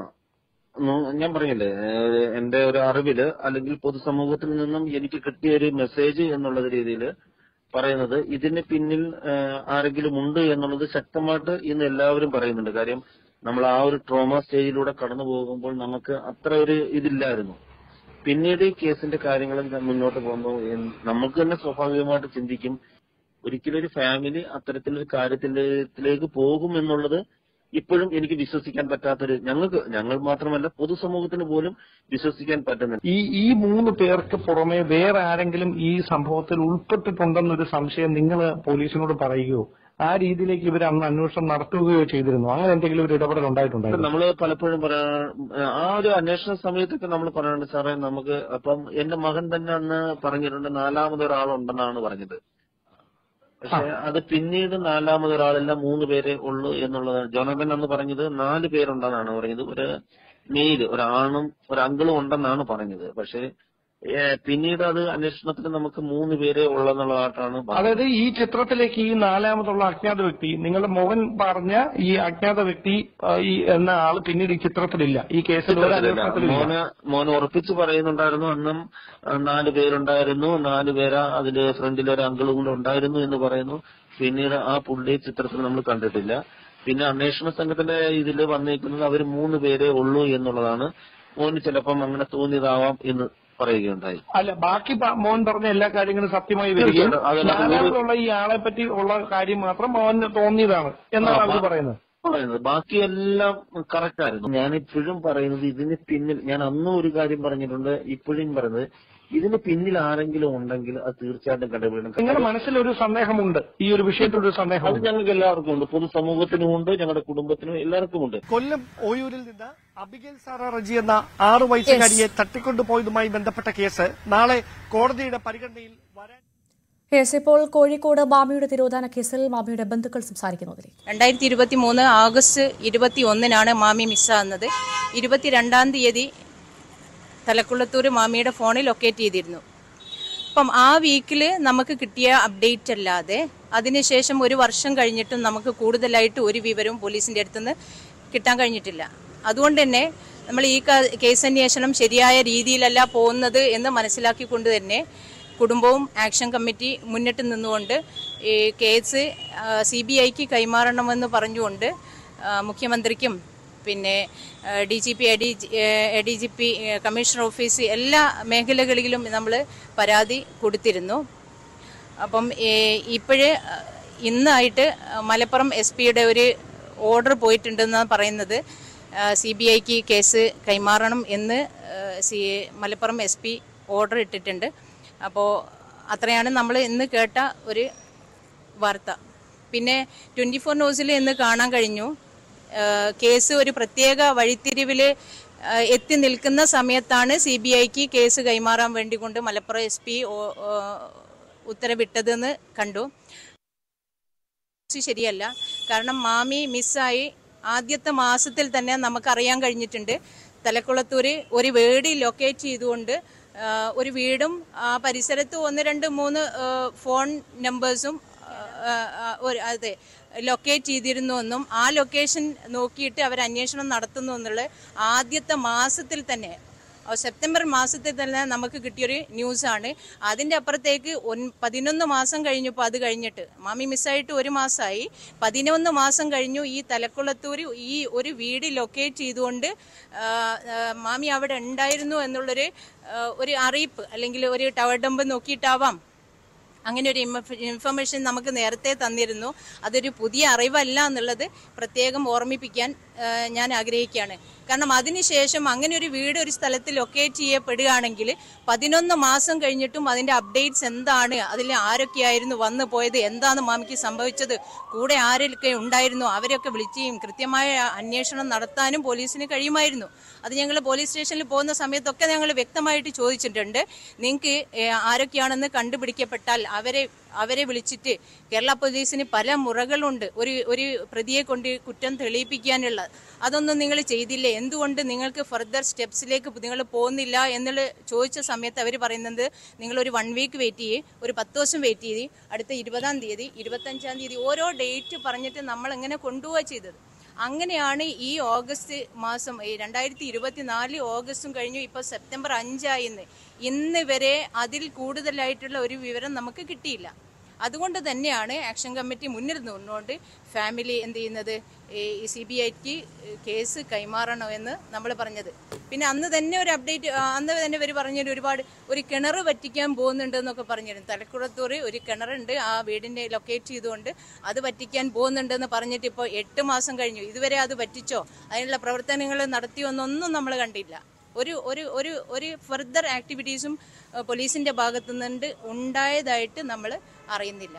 നോ- ഞാൻ പറഞ്ഞില്ലേ ഏഹ് എന്റെ ഒരു അറിവില് അല്ലെങ്കിൽ പൊതുസമൂഹത്തിൽ നിന്നും എനിക്ക് കിട്ടിയ ഒരു മെസ്സേജ് എന്നുള്ള രീതിയിൽ പറയുന്നത് ഇതിന് പിന്നിൽ ഏഹ് ആരെങ്കിലും ഉണ്ട് എന്നുള്ളത് ശക്തമായിട്ട് ഇന്ന് എല്ലാവരും പറയുന്നുണ്ട് കാര്യം നമ്മൾ ആ ഒരു ട്രോമ സ്റ്റേജിലൂടെ കടന്നു പോകുമ്പോൾ നമുക്ക് അത്ര ഒരു ഇതില്ലായിരുന്നു പിന്നീട് ഈ കേസിന്റെ കാര്യങ്ങൾ മുന്നോട്ട് പോകുമ്പോൾ എൻ- നമുക്ക് തന്നെ സ്വാഭാവികമായിട്ട് ചിന്തിക്കും ഒരിക്കലും ഒരു ഫാമിലി അത്തരത്തിലൊരു കാര്യത്തിലേക്ക് പോകും എന്നുള്ളത് ഇപ്പോഴും എനിക്ക് വിശ്വസിക്കാൻ പറ്റാത്തൊരു ഞങ്ങൾക്ക് ഞങ്ങൾ മാത്രമല്ല പൊതുസമൂഹത്തിന് പോലും വിശ്വസിക്കാൻ പറ്റുന്നില്ല
ഈ ഈ മൂന്ന് പേർക്ക് പുറമെ വേറെ ആരെങ്കിലും ഈ സംഭവത്തിൽ ഉൾപ്പെട്ടിട്ടുണ്ടെന്നൊരു സംശയം നിങ്ങൾ പോലീസിനോട് പറയുകയോ ആ രീതിയിലേക്ക് ഇവർ അന്ന് അന്വേഷണം നടത്തുകയോ ചെയ്തിരുന്നു അങ്ങനെ എന്തെങ്കിലും ഒരു ഇടപെടൽ ഉണ്ടായിട്ടുണ്ടായിരുന്നു
നമ്മൾ പലപ്പോഴും പറയാ ആ ഒരു അന്വേഷണ സമയത്തൊക്കെ നമ്മൾ പറയാറുണ്ട് സാറേ നമുക്ക് അപ്പം എന്റെ മകൻ തന്നെ അന്ന് പറഞ്ഞിട്ടുണ്ട് നാലാമതൊരാളുണ്ടെന്നാണ് പറഞ്ഞത് പക്ഷെ അത് പിന്നീട് നാലാമതൊരാളല്ല മൂന്ന് പേരെ ഉള്ളൂ എന്നുള്ളതാണ് ജോനബൻ അന്ന് പറഞ്ഞത് നാല് പേരുണ്ടെന്നാണ് പറഞ്ഞത് ഒരു മെയില് ഒരു ആണും ഒരു അങ്കിളും ഉണ്ടെന്നാണ് പറഞ്ഞത് പക്ഷെ ഏഹ്, പിന്നീട് അത് അന്വേഷണത്തിൽ നമുക്ക് മൂന്ന് പേരെ ഉള്ളെന്നുള്ളതായിട്ടാണ് പറഞ്ഞത്.
അതായത് ഈ ചിത്രത്തിലേക്ക് ഈ നാലാമതുള്ള അജ്ഞാത വ്യക്തി നിങ്ങളുടെ മോഹൻ പറഞ്ഞ ഈ അജ്ഞാത വ്യക്തി ആ, ഈ എന്ന ആള് പിന്നീട് ഈ ചിത്രത്തിലില്ല ഈ കേസിൽ ഒരു അന്വേഷണത്തിലില്ല
മോന് മോന് ഉറപ്പിച്ച് പറയുന്നുണ്ടായിരുന്നു അന്നും ആ, നാല് പേരുണ്ടായിരുന്നു നാല് പേരാ അതില് ഫ്രണ്ടിൽ ഒരു അങ്കിളും കൂടെ ഉണ്ടായിരുന്നു എന്ന് പറയുന്നു പിന്നീട് ആ പുള്ളി ചിത്രത്തിൽ നമ്മൾ കണ്ടിട്ടില്ല പിന്നെ അന്വേഷണ സംഘത്തിന്റെ ഇതിൽ വന്നേക്കുന്നത് അവർ മൂന്ന് പേരേ ഉള്ളൂ എന്നുള്ളതാണ് മോന് ചിലപ്പം അങ്ങനെ തോന്നിയതാവാം എന്ന് പറയുകയുണ്ടായി
അല്ല ബാക്കി പ- മോൻ പറഞ്ഞ എല്ലാ കാര്യങ്ങളും സത്യമായി വരികയും
തീർച്ചയായിട്ടും. അതല്ല,
നാലാമതുള്ള ഈ ആളെ പറ്റി ഉള്ള കാര്യം മാത്രം മോന് തോന്നിയതാണ് എന്നാണ്
ആ,
അവർ
ബാ-
പറയുന്നത്
പറയുന്നത് ബാക്കിയെല്ലാം കറക്റ്റ് ആയിരുന്നു ഞാൻ ഇപ്പോഴും പറയുന്നത് ഇതിന് പിന്നിൽ ഞാൻ അന്നും ഒരു കാര്യം പറഞ്ഞിട്ടുണ്ട് ഇപ്പോഴും പറയുന്നത് ഇതിന് പിന്നിൽ ആരെങ്കിലും ഉണ്ടെങ്കിൽ അത് തീർച്ചയായിട്ടും കണ്ടുപിടിക്കണം
നിങ്ങളുടെ മനസ്സിൽ ഒരു സന്ദേഹമുണ്ട് ഈ ഒരു വിഷയത്തിൽ ഒരു
അത്
സന്ദേഹമുണ്ട്
ഞങ്ങൾക്ക് എല്ലാവർക്കും ഉണ്ട് പൊതുസമൂഹത്തിനും ഉണ്ട് ഞങ്ങളുടെ കുടുംബത്തിനും എല്ലാവർക്കും ഉണ്ട്
കൊല്ലം ഓയൂരിൽ നിന്ന് അബിഗേൽ സാറ റജി എന്ന ആറു വയസ്സുകാരിയെ തട്ടിക്കൊണ്ടുപോയതുമായി ബന്ധപ്പെട്ട കേസ് നാളെ കോടതിയുടെ പരിഗണനയിൽ വരാൻ
യെസ് ഇപ്പോൾ കോഴിക്കോട് മാമിയുടെ തിരോധാന കേസിൽ മാമിയുടെ ബന്ധുക്കൾ സംസാരിക്കുന്നു അതിലേക്ക്
രണ്ടായിരത്തി ഇരുപത്തി മൂന്ന് ആഗസ്റ്റ് ഇരുപത്തി ഒന്നിനാണ് മാമി മിസ്സാകുന്നത് ഇരുപത്തിരണ്ടാം തീയതി തലക്കുളത്തൂർ മാമിയുടെ ഫോണിൽ ലൊക്കേറ്റ് ചെയ്തിരുന്നു അപ്പം ആ വീക്കിൽ നമുക്ക് കിട്ടിയ അപ്ഡേറ്റ് അല്ലാതെ അതിനുശേഷം ഒരു വർഷം കഴിഞ്ഞിട്ടും നമുക്ക് കൂടുതലായിട്ട് ഒരു വിവരവും പോലീസിന്റെ അടുത്തുനിന്ന് കിട്ടാൻ കഴിഞ്ഞിട്ടില്ല അതുകൊണ്ട് തന്നെ നമ്മൾ ഈ ക- കേസ് അന്വേഷണം ശരിയായ രീതിയിലല്ല പോകുന്നത് എന്ന് മനസ്സിലാക്കിക്കൊണ്ട് തന്നെ കുടുംബവും ആക്ഷൻ കമ്മിറ്റി മുന്നിട്ട് നിന്നുകൊണ്ട് ഈ കേസ് സി ബി ഐക്ക് കൈമാറണമെന്ന് പറഞ്ഞുകൊണ്ട് ആ, മുഖ്യമന്ത്രിക്കും പിന്നെ D G P A D G P commissioner office എല്ലാ മേഖലകളിലും നമ്മൾ പരാതി കൊടുത്തിരുന്നു അപ്പം ഇപ്പോഴ് ഇന്നായിട്ട് മലപ്പുറം എസ് പിയുടെ ഒരു ഓർഡർ പോയിട്ടുണ്ടെന്നാണ് പറയുന്നത് സി ബി ഐക്ക് കേസ് കൈമാറണം എന്ന് ആ, C Malappuram S P order ഇട്ടിട്ടുണ്ട് അപ്പോൾ അത്രയാണ് നമ്മൾ ഇന്ന് കേട്ട ഒരു വാർത്ത പിന്നെ ട്വൻറ്റി ഫോർ ന്യൂസിൽ ഇന്ന് കാണാൻ കഴിഞ്ഞു ആ, കേസ് ഒരു പ്രത്യേക വഴിത്തിരിവിൽ എത്തി നിൽക്കുന്ന സമയത്താണ് സി ബി ഐക്ക് കേസ് കൈമാറാൻ വേണ്ടി കൊണ്ട് മലപ്പുറം എസ് പി ഉത്തരവിട്ടതെന്ന് കണ്ടു ഇത് ശരിയല്ല കാരണം മാമി മിസ്സായി ആദ്യത്തെ മാസത്തിൽ തന്നെ നമുക്കറിയാൻ കഴിഞ്ഞിട്ടുണ്ട് തലക്കുളത്തൂര് ഒരു വീട് ലൊക്കേറ്റ് ചെയ്തുകൊണ്ട് ആ, ഒരു വീടും ആ പരിസരത്ത് ഒന്ന് രണ്ട് മൂന്ന് ആ, ഫോൺ നമ്പേഴ്സും ആ, ആ, ഒരു അതെ ലൊക്കേറ്റ് ചെയ്തിരുന്നു എന്നും ആ ലൊക്കേഷൻ നോക്കിയിട്ട് അവർ അന്വേഷണം നടത്തുന്നു എന്നുള്ള ആദ്യത്തെ മാസത്തിൽ തന്നെ അഹ് സെപ്റ്റംബർ മാസത്തിൽ തന്നെ നമുക്ക് കിട്ടിയൊരു ന്യൂസാണ് അതിൻ്റെ അപ്പുറത്തേക്ക് ഒൻ പതിനൊന്ന് മാസം കഴിഞ്ഞപ്പോൾ അത് കഴിഞ്ഞിട്ട് മാമി മിസ്സായിട്ട് ഒരു മാസമായി പതിനൊന്ന് മാസം കഴിഞ്ഞു ഈ തലക്കുളത്തൂർ ഈ ഒരു വീട് ലൊക്കേറ്റ് ചെയ്തുകൊണ്ട് ആ, ആ, മാമി അവിടെ ഉണ്ടായിരുന്നു എന്നുള്ളൊരു ആ, ഒരു അറിയിപ്പ് അല്ലെങ്കിൽ ഒരു ടവർ ഡംബ് നോക്കിയിട്ടാവാം അങ്ങനെ ഒരു ഇൻഫ- ഇൻഫർമേഷൻ നമുക്ക് നേരത്തെ തന്നിരുന്നു അതൊരു പുതിയ അറിവല്ല എന്നുള്ളത് പ്രത്യേകം ഓർമ്മിപ്പിക്കാൻ ആ, ഞാൻ ആഗ്രഹിക്കുകയാണ് കാരണം അതിനുശേഷം അങ്ങനെ ഒരു വീട് ഒരു സ്ഥലത്ത് ലൊക്കേറ്റ് ചെയ്യപ്പെടുകയാണെങ്കിൽ പതിനൊന്ന് മാസം കഴിഞ്ഞിട്ടും അതിന്റെ അപ്ഡേറ്റ്സ് എന്താണ് അതിൽ ആരൊക്കെയായിരുന്നു വന്നു പോയത് എന്താണ് മാമിക്ക് സംഭവിച്ചത് കൂടെ ആരൊക്കെ ഉണ്ടായിരുന്നു അവരൊക്കെ വിളിക്കുകയും കൃത്യമായ അന്വേഷണം നടത്താനും പോലീസിന് കഴിയുമായിരുന്നു അത് ഞങ്ങൾ പോലീസ് സ്റ്റേഷനിൽ പോകുന്ന സമയത്തൊക്കെ ഞങ്ങൾ വ്യക്തമായിട്ട് ചോദിച്ചിട്ടുണ്ട് നിങ്ങൾക്ക് ആരൊക്കെയാണെന്ന് കണ്ടുപിടിക്കപ്പെട്ടാൽ അവരെ അവരെ വിളിച്ചിട്ട് കേരള പോലീസിന് പല മുറകളുണ്ട് ഒരു ഒരു പ്രതിയെ കൊണ്ട് കുറ്റം തെളിയിപ്പിക്കാനുള്ള അതൊന്നും നിങ്ങൾ ചെയ്തില്ലേ എന്തുകൊണ്ട് നിങ്ങൾക്ക് ഫർദർ സ്റ്റെപ്സിലേക്ക് നിങ്ങൾ പോകുന്നില്ല എന്നുള്ള ചോദിച്ച സമയത്ത് അവർ പറയുന്നത് നിങ്ങൾ ഒരു വൺ വീക്ക് വെയിറ്റ് ചെയ്യേ ഒരു പത്ത് ദിവസം വെയിറ്റ് ചെയ്ത് അടുത്ത ഇരുപതാം തീയതി ഇരുപത്തഞ്ചാം തീയതി ഓരോ ഡേറ്റ് പറഞ്ഞിട്ട് നമ്മൾ എങ്ങനെ കൊണ്ടുപോവുക ചെയ്തത് അങ്ങനെയാണ് ഈ ഓഗസ്റ്റ് മാസം ഈ രണ്ടായിരത്തി ഇരുപത്തിനാല് ഓഗസ്റ്റും കഴിഞ്ഞു ഇപ്പോൾ സെപ്റ്റംബർ അഞ്ചായിന്ന് ഇന്ന് വരെ അതിൽ കൂടുതലായിട്ടുള്ള ഒരു വിവരം നമുക്ക് കിട്ടിയില്ല അതുകൊണ്ട് തന്നെയാണ് ആക്ഷൻ കമ്മിറ്റി മുന്നിൽ നിന്നുകൊണ്ട് ഫാമിലി എന്ത് ചെയ്യുന്നത് ഈ സി ബി ഐക്ക് കേസ് കൈമാറണമെന്ന് നമ്മൾ പറഞ്ഞത് പിന്നെ അന്ന് തന്നെ ഒരു അപ്ഡേറ്റ് അന്ന് തന്നെ ഇവർ പറഞ്ഞൊരു ഒരുപാട് ഒരു കിണർ വറ്റിക്കാൻ പോകുന്നുണ്ട് എന്നൊക്കെ പറഞ്ഞിരുന്നു തലക്കുളത്തൂർ ഒരു കിണറുണ്ട് ആ വീടിന്റെ ലൊക്കേറ്റ് ചെയ്തുകൊണ്ട് അത് വറ്റിക്കാൻ പോകുന്നുണ്ടെന്ന് പറഞ്ഞിട്ട് ഇപ്പോൾ എട്ട് മാസം കഴിഞ്ഞു ഇതുവരെ അത് വറ്റിച്ചോ അതിനുള്ള പ്രവർത്തനങ്ങൾ നടത്തിയോ എന്നൊന്നും നമ്മൾ കണ്ടില്ല ഒരു ഒരു ഒരു ഒരു ഫർദർ ആക്ടിവിറ്റീസും ഏഹ്, പോലീസിന്റെ ഭാഗത്തു നിന്ന് ഉണ്ടായതായിട്ട് നമ്മൾ അറിയുന്നില്ല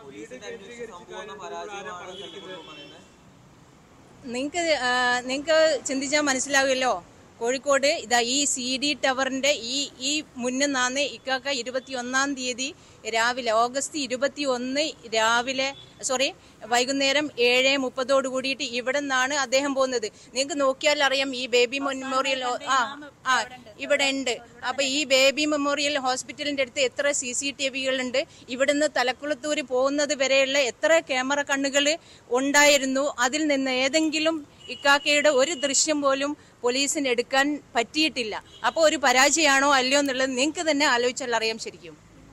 നിങ്ങൾക്ക് നിങ്ങൾക്ക് ചിന്തിച്ചാൽ മനസ്സിലാകുമല്ലോ കോഴിക്കോട് ഇതാ ഈ സി ഡി ടവറിന്റെ ഈ ഈ മുന്നാന്ന് ഇക്കാക്ക ഇരുപത്തി ഒന്നാം തീയതി രാവിലെ ഓഗസ്റ്റ് ഇരുപത്തി ഒന്ന് രാവിലെ സോറി വൈകുന്നേരം ഏഴ് മുപ്പതോട് കൂടിയിട്ട് ഇവിടെ നിന്നാണ് അദ്ദേഹം പോകുന്നത് നിങ്ങൾക്ക് നോക്കിയാൽ അറിയാം ഈ ബേബി മെമ്മോറിയൽ ആ ആ ഇവിടെ ഉണ്ട് അപ്പൊ ഈ ബേബി മെമ്മോറിയൽ ഹോസ്പിറ്റലിന്റെ അടുത്ത് എത്ര സി സി ടി വികളുണ്ട് ഇവിടുന്ന് തലക്കുളത്തൂര് പോകുന്നത് വരെയുള്ള എത്ര ക്യാമറ കണ്ണുകൾ ഉണ്ടായിരുന്നു അതിൽ നിന്ന് ഏതെങ്കിലും ഇക്കാക്കയുടെ ഒരു ദൃശ്യം പോലും പോലീസിന് എടുക്കാൻ പറ്റിയിട്ടില്ല അപ്പോൾ ഒരു പരാജയമാണോ അല്ലയോ എന്നുള്ളത് നിങ്ങൾക്ക് തന്നെ ആലോചിച്ചാൽ അറിയാം ശരിക്കും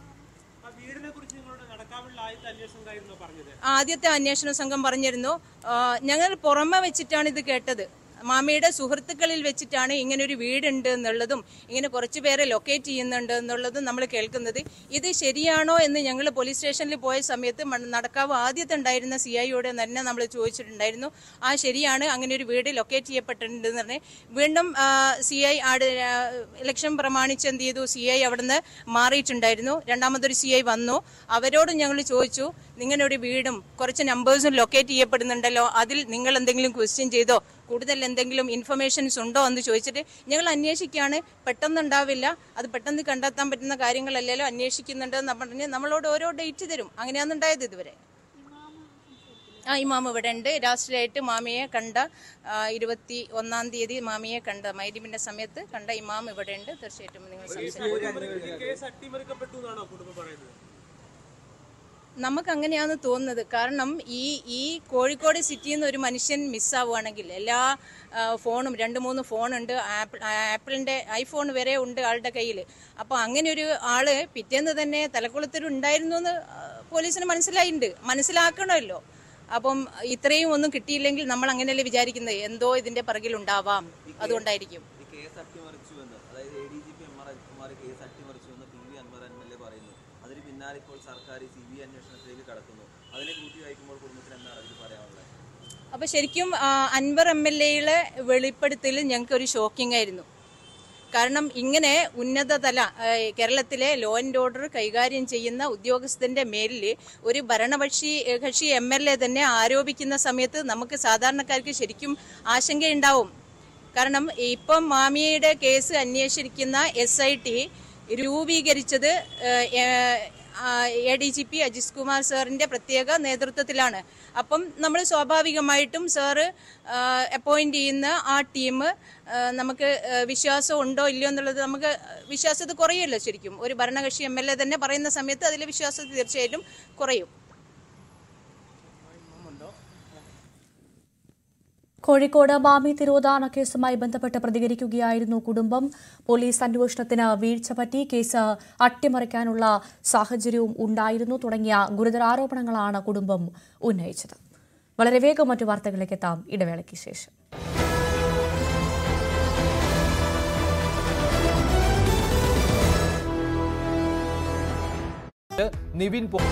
ആദ്യത്തെ അന്വേഷണ സംഘം പറഞ്ഞിരുന്നു ആ, ഞങ്ങൾ പുറമെ വെച്ചിട്ടാണ് ഇത് കേട്ടത് മാമിയുടെ സുഹൃത്തുക്കളിൽ വെച്ചിട്ടാണ് ഇങ്ങനെ ഒരു വീടുണ്ട് എന്നുള്ളതും ഇങ്ങനെ കുറച്ച് പേരെ ലൊക്കേറ്റ് ചെയ്യുന്നുണ്ട് എന്നുള്ളതും നമ്മൾ കേൾക്കുന്നത് ഇത് ശരിയാണോ എന്ന് ഞങ്ങൾ പോലീസ് സ്റ്റേഷനിൽ പോയ സമയത്ത് മ- നടക്കാവ് ആദ്യത്തെ ഉണ്ടായിരുന്ന സി ഐയോട് തന്നെ നമ്മൾ ചോദിച്ചിട്ടുണ്ടായിരുന്നു ആ ശരിയാണ് അങ്ങനെ ഒരു വീട് ലൊക്കേറ്റ് ചെയ്യപ്പെട്ടിട്ടുണ്ട് എന്ന് പറഞ്ഞ് വീണ്ടും സി ഐ ആട് ഇലക്ഷൻ പ്രമാണിച്ച് എന്ത് ചെയ്തു സി ഐ അവിടുന്ന് മാറിയിട്ടുണ്ടായിരുന്നു രണ്ടാമതൊരു സി ഐ വന്നു അവരോടും ഞങ്ങൾ ചോദിച്ചു നിങ്ങളുടെ ഒരു വീടും കുറച്ച് നമ്പേഴ്സും ലൊക്കേറ്റ് ചെയ്യപ്പെടുന്നുണ്ടല്ലോ അതിൽ നിങ്ങൾ എന്തെങ്കിലും ക്വസ്റ്റ്യൻ ചെയ്തോ കൂടുതൽ എന്തെങ്കിലും ഇൻഫർമേഷൻസ് ഉണ്ടോ എന്ന് ചോദിച്ചിട്ട് ഞങ്ങൾ അന്വേഷിക്കുകയാണ് പെട്ടെന്നുണ്ടാവില്ല അത് പെട്ടെന്ന് കണ്ടെത്താൻ പറ്റുന്ന കാര്യങ്ങളല്ലല്ലോ അന്വേഷിക്കുന്നുണ്ട് എന്ന് പറഞ്ഞ് നമ്മളോട് ഓരോ ഡേറ്റ് തരും അങ്ങനെയാണ് ഉണ്ടായത് ഇതുവരെ ആ ഇമാം ഇവിടെ ഉണ്ട് ലാസ്റ്റിലായിട്ട് മാമിയെ കണ്ട ആ, ഇരുപത്തി ഒന്നാം തീയതി മാമിയെ കണ്ട മൈരിമിന്റെ സമയത്ത് കണ്ട ഇമാം ഇവിടെ ഉണ്ട് തീർച്ചയായിട്ടും നിങ്ങൾ സംസാരിക്കും നമുക്ക് അങ്ങനെയാണ് തോന്നുന്നത് കാരണം ഈ ഈ കോഴിക്കോട് സിറ്റിയിൽ നിന്ന് ഒരു മനുഷ്യൻ മിസ്സാവുകയാണെങ്കിൽ എല്ലാ ആ, ഫോണും രണ്ട് മൂന്ന് ഫോണുണ്ട് ആപ്പിൾ ആപ്പിളിന്റെ ഐഫോൺ വരെ ഉണ്ട് ആളുടെ കയ്യിൽ അപ്പോൾ അങ്ങനെ ഒരു ആള് പിറ്റേന്ന് തന്നെ തലക്കുളത്തിൽ ഉണ്ടായിരുന്നു എന്ന് ആ, പോലീസിന് മനസ്സിലായിട്ടുണ്ട് മനസ്സിലാക്കണമല്ലോ അപ്പം ഇത്രയും ഒന്നും കിട്ടിയില്ലെങ്കിൽ നമ്മൾ അങ്ങനെയല്ലേ വിചാരിക്കുന്നത് എന്തോ ഇതിന്റെ പിറകിൽ ഉണ്ടാവാം അതുകൊണ്ടായിരിക്കും
ഈ കേസ് അട്ടിമറിച്ചുവെന്ന് അതായത് A D G P M R Ajikumar case അട്ടിമറിച്ചുവെന്ന് P V Anwar M L A പറയുന്നു അതിന് പിന്നാലെ ഇപ്പോൾ സർക്കാർ സി ബി അന്വേഷണത്തിലേക്ക് കടക്കുന്നു അതിനെ കൂട്ടി വായിക്കുമ്പോൾ കുടുംബത്തിന് എന്താണ് അതിൽ പറയാനുള്ളത്
അപ്പൊ ശരിക്കും ആ, അൻവർ എം എൽ എയുടെ വെളിപ്പെടുത്തൽ ഞങ്ങൾക്ക് ഒരു ഷോക്കിംഗ് ആയിരുന്നു കാരണം ഇങ്ങനെ ഉന്നതതല ആ, കേരളത്തിലെ ലോ ആൻഡ് ഓർഡർ കൈകാര്യം ചെയ്യുന്ന ഉദ്യോഗസ്ഥന്റെ മേലിൽ ഒരു ഭരണപക്ഷി കക്ഷി എം എൽ എ തന്നെ ആരോപിക്കുന്ന സമയത്ത് നമുക്ക് സാധാരണക്കാർക്ക് ശരിക്കും ആശങ്കയുണ്ടാവും കാരണം ഇപ്പം മാമിയുടെ കേസ് അന്വേഷിക്കുന്ന എസ് ഐ ടി രൂപീകരിച്ചത് A D G P Ajith Kumar സാറിന്റെ പ്രത്യേക നേതൃത്വത്തിലാണ് അപ്പം നമ്മൾ സ്വാഭാവികമായിട്ടും സാറ് അപ്പോയിന്റ് ചെയ്യുന്ന ആ ടീം നമുക്ക് ആ, വിശ്വാസം ഉണ്ടോ ഇല്ലയോ എന്നുള്ളത് നമുക്ക് വിശ്വാസത കുറയുമല്ലോ ശരിക്കും ഒരു ഭരണകക്ഷി എം എൽ എ തന്നെ പറയുന്ന സമയത്ത് അതിലെ വിശ്വാസത തീർച്ചയായിട്ടും കുറയും
കോഴിക്കോട് മാമി തിരോധാന കേസുമായി ബന്ധപ്പെട്ട് പ്രതികരിക്കുകയായിരുന്നു കുടുംബം പോലീസ് അന്വേഷണത്തിന് വീഴ്ച പറ്റി കേസ് അട്ടിമറിക്കാനുള്ള സാഹചര്യവും ഉണ്ടായിരുന്നു തുടങ്ങിയ ഗുരുതര ആരോപണങ്ങളാണ് കുടുംബം ഉന്നയിച്ചത് വളരെ വേഗം മറ്റു വാർത്തകളിലേക്ക് എത്താം ഇടവേളയ്ക്ക് ശേഷം
നിവിൻ പോ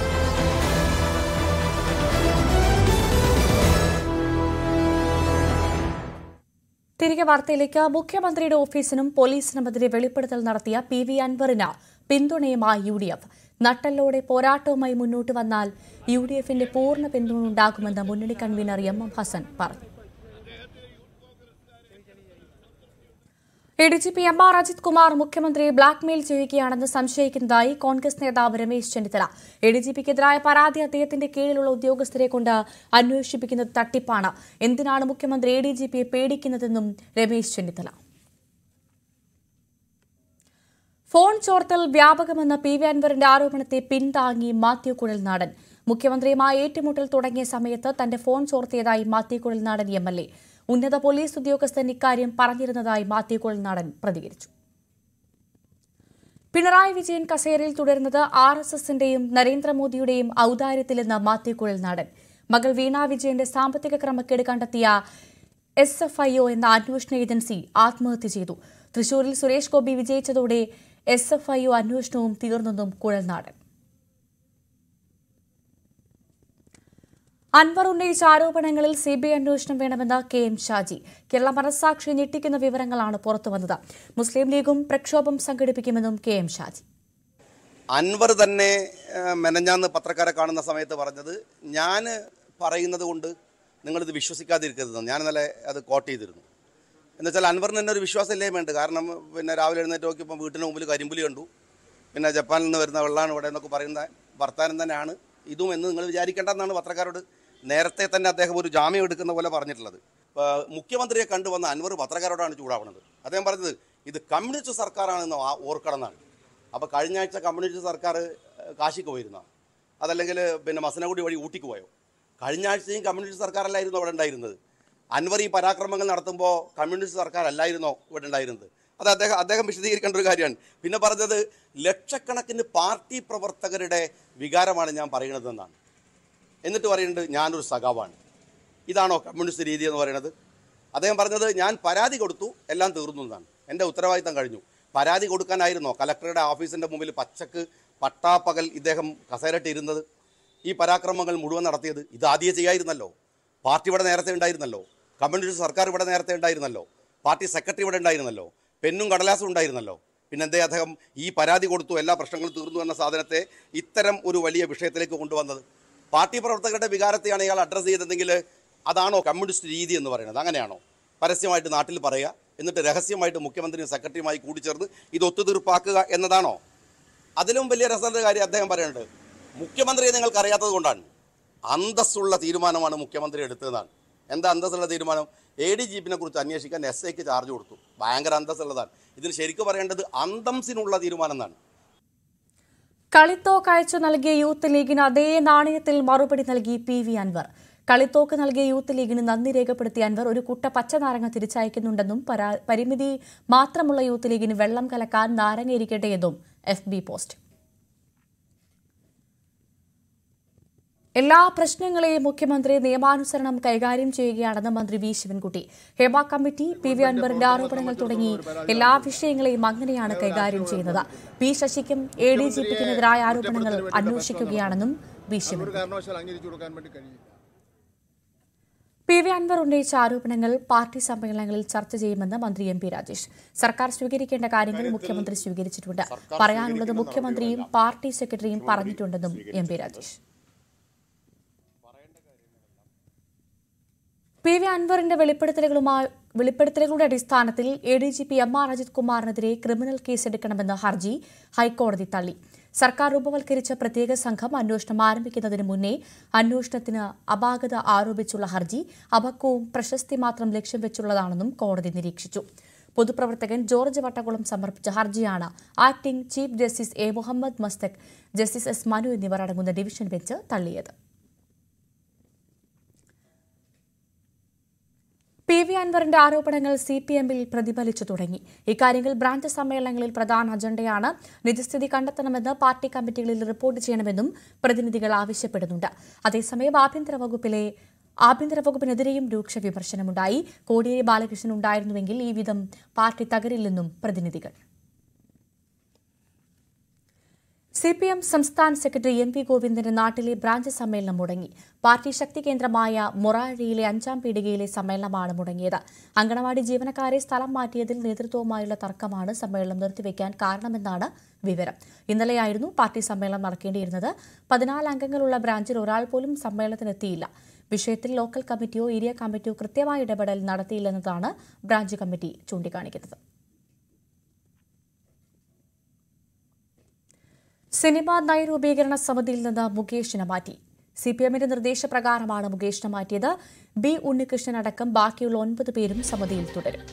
തിരികെ വാർത്തയിലേക്ക് മുഖ്യമന്ത്രിയുടെ ഓഫീസിനും പോലീസിനുമെതിരെ വെളിപ്പെടുത്തൽ നടത്തിയ പി വി അൻവറിന് പിന്തുണയുമായി യു ഡി എഫ് നട്ടല്ലോടെ പോരാട്ടവുമായി മുന്നോട്ട് വന്നാൽ യു ഡി എഫിന്റെ പൂർണ്ണ പിന്തുണ ഉണ്ടാകുമെന്ന് മുന്നണി കൺവീനർ എം എം ഹസൻ പറഞ്ഞു A D G P M R Ajith Kumar മുഖ്യമന്ത്രിയെ ബ്ലാക്ക്മെയിൽ ചെയ്യുകയാണെന്ന് സംശയിക്കുന്നതായി കോൺഗ്രസ് നേതാവ് Ramesh Chennithala A D G പിക്കെതിരായ പരാതി അദ്ദേഹത്തിന്റെ കീഴിലുള്ള ഉദ്യോഗസ്ഥരെ കൊണ്ട് അന്വേഷിപ്പിക്കുന്നത് തട്ടിപ്പാണ് എന്തിനാണ് മുഖ്യമന്ത്രി എ ഡി ജി പിയെ പേടിക്കുന്നതെന്നും രമേശ് ചെന്നിത്തല ഫോൺ ചോർത്തൽ വ്യാപകമെന്ന പി വി അൻവറിന്റെ ആരോപണത്തെ പിന്താങ്ങി മാത്യു കുഴൽനാടൻ മുഖ്യമന്ത്രിയുമായി ഏറ്റുമുട്ടൽ തുടങ്ങിയ സമയത്ത് തന്റെ ഫോൺ ചോർത്തിയതായി Mathew Kuzhalnadan M L A ഉന്നത പോലീസ് ഉദ്യോഗസ്ഥൻ ഇക്കാര്യം പറഞ്ഞിരുന്നതായി മാത്യു കുഴൽനാടൻ പ്രതികരിച്ചു പിണറായി വിജയൻ കസേരയിൽ തുടരുന്നത് ആർ എസ് എസിന്റെയും നരേന്ദ്രമോദിയുടെയും ഔദാര്യത്തിലെന്ന് മാത്യു കുഴൽനാടൻ മകൾ വീണ വിജയന്റെ സാമ്പത്തിക ക്രമക്കേട് കണ്ടെത്തിയ എസ് എഫ് ഐ ഒ എന്ന അന്വേഷണ ഏജൻസി ആത്മഹത്യ ചെയ്തു തൃശൂരിൽ സുരേഷ് ഗോപി വിജയിച്ചതോടെ എസ് എഫ് ഐ ഒ അന്വേഷണവും തീർന്നെന്നും കുഴൽനാടൻ അൻവർ ഉന്നയിച്ച ആരോപണങ്ങളിൽ സിബിഐ അന്വേഷണം വേണമെന്ന് കെ എം ഷാജി കേരള മനസ്സാക്ഷി ഞെട്ടിക്കുന്ന വിവരങ്ങളാണ് പുറത്തുവന്നത് മുസ്ലിം ലീഗും പ്രക്ഷോഭം സംഘടിപ്പിക്കുമെന്നും കെ എം ഷാജി
അൻവർ തന്നെ ഏഹ്, മെനഞ്ഞാന്ന് പത്രക്കാരെ കാണുന്ന സമയത്ത് പറഞ്ഞത് ഞാൻ പറയുന്നത് കൊണ്ട് നിങ്ങളിത് വിശ്വസിക്കാതിരിക്കരുത് ഞാൻ ഇന്നലെ അത് കോട്ട് ചെയ്തിരുന്നു എന്നുവെച്ചാൽ അൻവറിന് തന്നെ ഒരു വിശ്വാസമില്ലേ വേണ്ട കാരണം പിന്നെ രാവിലെ എഴുന്നേറ്റ് നോക്കിയപ്പോൾ വീട്ടിന് മുമ്പിൽ കരിമ്പുലി കണ്ടു പിന്നെ ജപ്പാനിൽ നിന്ന് വരുന്ന വെള്ളമാണ് ഇവിടെ എന്നൊക്കെ പറയുന്ന വർത്താനം തന്നെയാണ് ഇതും എന്ന് നിങ്ങൾ വിചാരിക്കേണ്ടെന്നാണ് പത്രക്കാരോട് നേരത്തെ തന്നെ അദ്ദേഹം ഒരു ജാമ്യം എടുക്കുന്ന പോലെ പറഞ്ഞിട്ടുള്ളത് ഇപ്പോൾ മുഖ്യമന്ത്രിയെ കണ്ടുവന്ന അൻവർ പത്രക്കാരോടാണ് ചൂടാവുന്നത് അദ്ദേഹം പറഞ്ഞത് ഇത് കമ്മ്യൂണിസ്റ്റ് സർക്കാരാണെന്ന് ആ- ഓർക്കണം എന്നാണ് അപ്പോൾ കഴിഞ്ഞ ആഴ്ച കമ്മ്യൂണിസ്റ്റ് സർക്കാർ ഏഹ്, കാശിക്ക് പോയിരുന്ന അതല്ലെങ്കിൽ പിന്നെ മസനഗുഡി വഴി ഊട്ടിക്ക് പോയോ കഴിഞ്ഞ ആഴ്ചയും കമ്മ്യൂണിസ്റ്റ് സർക്കാരല്ലായിരുന്നു അവിടെ ഉണ്ടായിരുന്നത് അൻവർ ഈ പരാക്രമങ്ങൾ നടത്തുമ്പോൾ കമ്മ്യൂണിസ്റ്റ് സർക്കാർ അല്ലായിരുന്നോ ഇവിടെ ഉണ്ടായിരുന്നത് അത് അദ്ദേഹം അദ്ദേഹം വിശദീകരിക്കേണ്ട ഒരു കാര്യമാണ് പിന്നെ പറഞ്ഞത് ലക്ഷക്കണക്കിന് പാർട്ടി പ്രവർത്തകരുടെ വികാരമാണ് ഞാൻ പറയുന്നതെന്നാണ് എന്നിട്ട് പറയുന്നുണ്ട് ഞാനൊരു സഖാവാണ് ഇതാണോ കമ്മ്യൂണിസ്റ്റ് രീതി എന്ന് പറയുന്നത് അദ്ദേഹം പറഞ്ഞത് ഞാൻ പരാതി കൊടുത്തു എല്ലാം തീർന്നു എന്നാണ് എൻ്റെ ഉത്തരവാദിത്തം കഴിഞ്ഞു പരാതി കൊടുക്കാനായിരുന്നോ കലക്ടറുടെ ഓഫീസിൻ്റെ മുമ്പിൽ പച്ചക്ക് പട്ടാപ്പകൽ ഇദ്ദേഹം കസേരട്ടിരുന്നത് ഈ പരാക്രമങ്ങൾ മുഴുവൻ നടത്തിയത് ഇത് ആദ്യമേ ചെയ്യായിരുന്നല്ലോ പാർട്ടി ഇവിടെ നേരത്തെ ഉണ്ടായിരുന്നല്ലോ കമ്മ്യൂണിസ്റ്റ് സർക്കാർ ഇവിടെ നേരത്തെ ഉണ്ടായിരുന്നല്ലോ പാർട്ടി സെക്രട്ടറി ഇവിടെ ഉണ്ടായിരുന്നല്ലോ പെന്നും കടലാസും ഉണ്ടായിരുന്നല്ലോ പിന്നെന്തേ അദ്ദേഹം ഈ പരാതി കൊടുത്തു എല്ലാ പ്രശ്നങ്ങളും തീർന്നു എന്ന സാധനത്തെ ഇത്തരം ഒരു വലിയ വിഷയത്തിലേക്ക് കൊണ്ടുവന്നത് പാർട്ടി പ്രവർത്തകരുടെ വികാരത്തെയാണ് ഇയാൾ അഡ്രസ്സ് ചെയ്തതെങ്കിൽ അതാണോ കമ്മ്യൂണിസ്റ്റ് രീതി എന്ന് പറയുന്നത് അങ്ങനെയാണോ പരസ്യമായിട്ട് നാട്ടിൽ പറയുക എന്നിട്ട് രഹസ്യമായിട്ട് മുഖ്യമന്ത്രിയും സെക്രട്ടറിയുമായി കൂടിച്ചേർന്ന് ഇത് ഒത്തുതീർപ്പാക്കുക എന്നതാണോ അതിലും വലിയ രസമുള്ള കാര്യം അദ്ദേഹം പറയുന്നുണ്ട് മുഖ്യമന്ത്രിയെ നിങ്ങൾക്ക് അറിയാത്തത് കൊണ്ടാണ് അന്തസ്സുള്ള തീരുമാനമാണ് മുഖ്യമന്ത്രി എടുത്തതെന്നാണ് എന്താ അന്തസ്സുള്ള തീരുമാനം എ ഡി ജീപ്പിനെ കുറിച്ച് അന്വേഷിക്കാൻ എസ് ഐക്ക് ചാർജ് കൊടുത്തു ഭയങ്കര അന്തസ്സുള്ളതാണ് ഇതിന് ശരിക്കും പറയേണ്ടത് അന്തംസിനുള്ള തീരുമാനം എന്നാണ്
കളിത്തോക്ക് അയച്ചു നൽകിയ യൂത്ത് ലീഗിന് അതേ നാണയത്തിൽ മറുപടി നൽകി പി വി അൻവർ കളിത്തോക്ക് നൽകിയ യൂത്ത് ലീഗിന് നന്ദി രേഖപ്പെടുത്തിയ അൻവർ ഒരു കുട്ട പച്ച നാരങ്ങ തിരിച്ചയക്കുന്നുണ്ടെന്നും പരാ- പരിമിതി മാത്രമുള്ള യൂത്ത് ലീഗിന് വെള്ളം കലക്കാൻ നാരങ്ങ ഇരിക്കട്ടെ എന്നും എഫ് ബി പോസ്റ്റ് എല്ലാ പ്രശ്നങ്ങളെയും മുഖ്യമന്ത്രി നിയമാനുസരണം കൈകാര്യം ചെയ്യുകയാണെന്ന് മന്ത്രി V Sivankutty Hema committee P V അൻവറിന്റെ ആരോപണങ്ങൾ തുടങ്ങി എല്ലാ വിഷയങ്ങളെയും അങ്ങനെയാണ് കൈകാര്യം ചെയ്യുന്നത് പി ശശിക്കും എ ഡി ജി പിക്കുമെതിരായ ആരോപണങ്ങൾ അന്വേഷിക്കുകയാണെന്നും വി ശിവൻകുട്ടി
കാരണവശാൽ അംഗീകരിച്ചു കൊടുക്കാൻ വേണ്ടി കഴിയില്ല
പി വി അൻവർ ഉന്നയിച്ച ആരോപണങ്ങൾ പാർട്ടി സമ്മേളനങ്ങളിൽ ചർച്ച ചെയ്യുമെന്ന് മന്ത്രി എം പി രാജേഷ് സർക്കാർ സ്വീകരിക്കേണ്ട കാര്യങ്ങൾ മുഖ്യമന്ത്രി സ്വീകരിച്ചിട്ടുണ്ട് പറയാനുള്ളത് മുഖ്യമന്ത്രിയും പാർട്ടി സെക്രട്ടറിയും പറഞ്ഞിട്ടുണ്ടെന്നും M P Rajesh P V അൻവറിന്റെ വെളിപ്പെടുത്തലുകളുമായി വെളിപ്പെടുത്തലുകളുടെ അടിസ്ഥാനത്തിൽ A D G P M R Ajith കുമാറിനെതിരെ ക്രിമിനൽ കേസെടുക്കണമെന്ന ഹർജി ഹൈക്കോടതി തള്ളി സർക്കാർ രൂപവൽക്കരിച്ച പ്രത്യേക സംഘം അന്വേഷണം ആരംഭിക്കുന്നതിന് മുന്നേ അന്വേഷണത്തിന് അപാകത ആരോപിച്ചുള്ള ഹർജി അപക്വവും പ്രശസ്തി മാത്രം ലക്ഷ്യം വെച്ചുള്ളതാണെന്നും കോടതി നിരീക്ഷിച്ചു പൊതുപ്രവർത്തകൻ ജോർജ് വട്ടകുളം സമർപ്പിച്ച ഹർജിയാണ് acting chief justice A Muhammad Mustaque justice S Manu എന്നിവർ അടങ്ങുന്ന ഡിവിഷൻ ബെഞ്ച് തള്ളിയത് പി വി അൻവറിന്റെ ആരോപണങ്ങൾ സി പി എമ്മിൽ പ്രതിഫലിച്ചു തുടങ്ങി ഇക്കാര്യങ്ങൾ ബ്രാഞ്ച് സമ്മേളനങ്ങളിൽ പ്രധാന അജണ്ടയാണ് നിജസ്ഥിതി കണ്ടെത്തണമെന്ന് പാർട്ടി കമ്മിറ്റികളിൽ റിപ്പോർട്ട് ചെയ്യണമെന്നും പ്രതിനിധികൾ ആവശ്യപ്പെടുന്നുണ്ട് അതേസമയം ആഭ്യന്തര വകുപ്പിലെ ആഭ്യന്തര വകുപ്പിനെതിരെയും രൂക്ഷ വിമർശനമുണ്ടായി കോടിയേരി ബാലകൃഷ്ണൻ ഉണ്ടായിരുന്നുവെങ്കിൽ ഈ വിധം പാർട്ടി തകരില്ലെന്നും പ്രതിനിധികൾ സി പി എം സംസ്ഥാന സെക്രട്ടറി എം വി ഗോവിന്ദന്റെ നാട്ടിലെ ബ്രാഞ്ച് സമ്മേളനം മുടങ്ങി പാർട്ടി ശക്തി കേന്ദ്രമായ മൊറാഴിയിലെ അഞ്ചാം പീടികയിലെ സമ്മേളനമാണ് മുടങ്ങിയത് അങ്കണവാടി ജീവനക്കാരെ സ്ഥലം മാറ്റിയതിൽ നേതൃത്വവുമായുള്ള തർക്കമാണ് സമ്മേളനം നിർത്തിവെക്കാൻ കാരണമെന്നാണ് വിവരം ഇന്നലെയായിരുന്നു പാർട്ടി സമ്മേളനം നടക്കേണ്ടിയിരുന്നത് പതിനാല് അംഗങ്ങളുള്ള ബ്രാഞ്ചിൽ ഒരാൾ പോലും സമ്മേളനത്തിനെത്തിയില്ല വിഷയത്തിൽ ലോക്കൽ കമ്മിറ്റിയോ ഏരിയ കമ്മിറ്റിയോ കൃത്യമായ ഇടപെടൽ നടത്തിയില്ലെന്നതാണ് ബ്രാഞ്ച് കമ്മിറ്റി ചൂണ്ടിക്കാണിക്കുന്നത് സിനിമാ നയരൂപീകരണ സമിതിയിൽ നിന്ന് മുകേഷിനെ മാറ്റി സി പി എമ്മിന്റെ നിർദ്ദേശപ്രകാരമാണ് മുകേഷിനെ മാറ്റിയത് ബി ഉണ്ണികൃഷ്ണൻ അടക്കം ബാക്കിയുള്ള ഒൻപത് പേരും സമിതിയിൽ തുടരും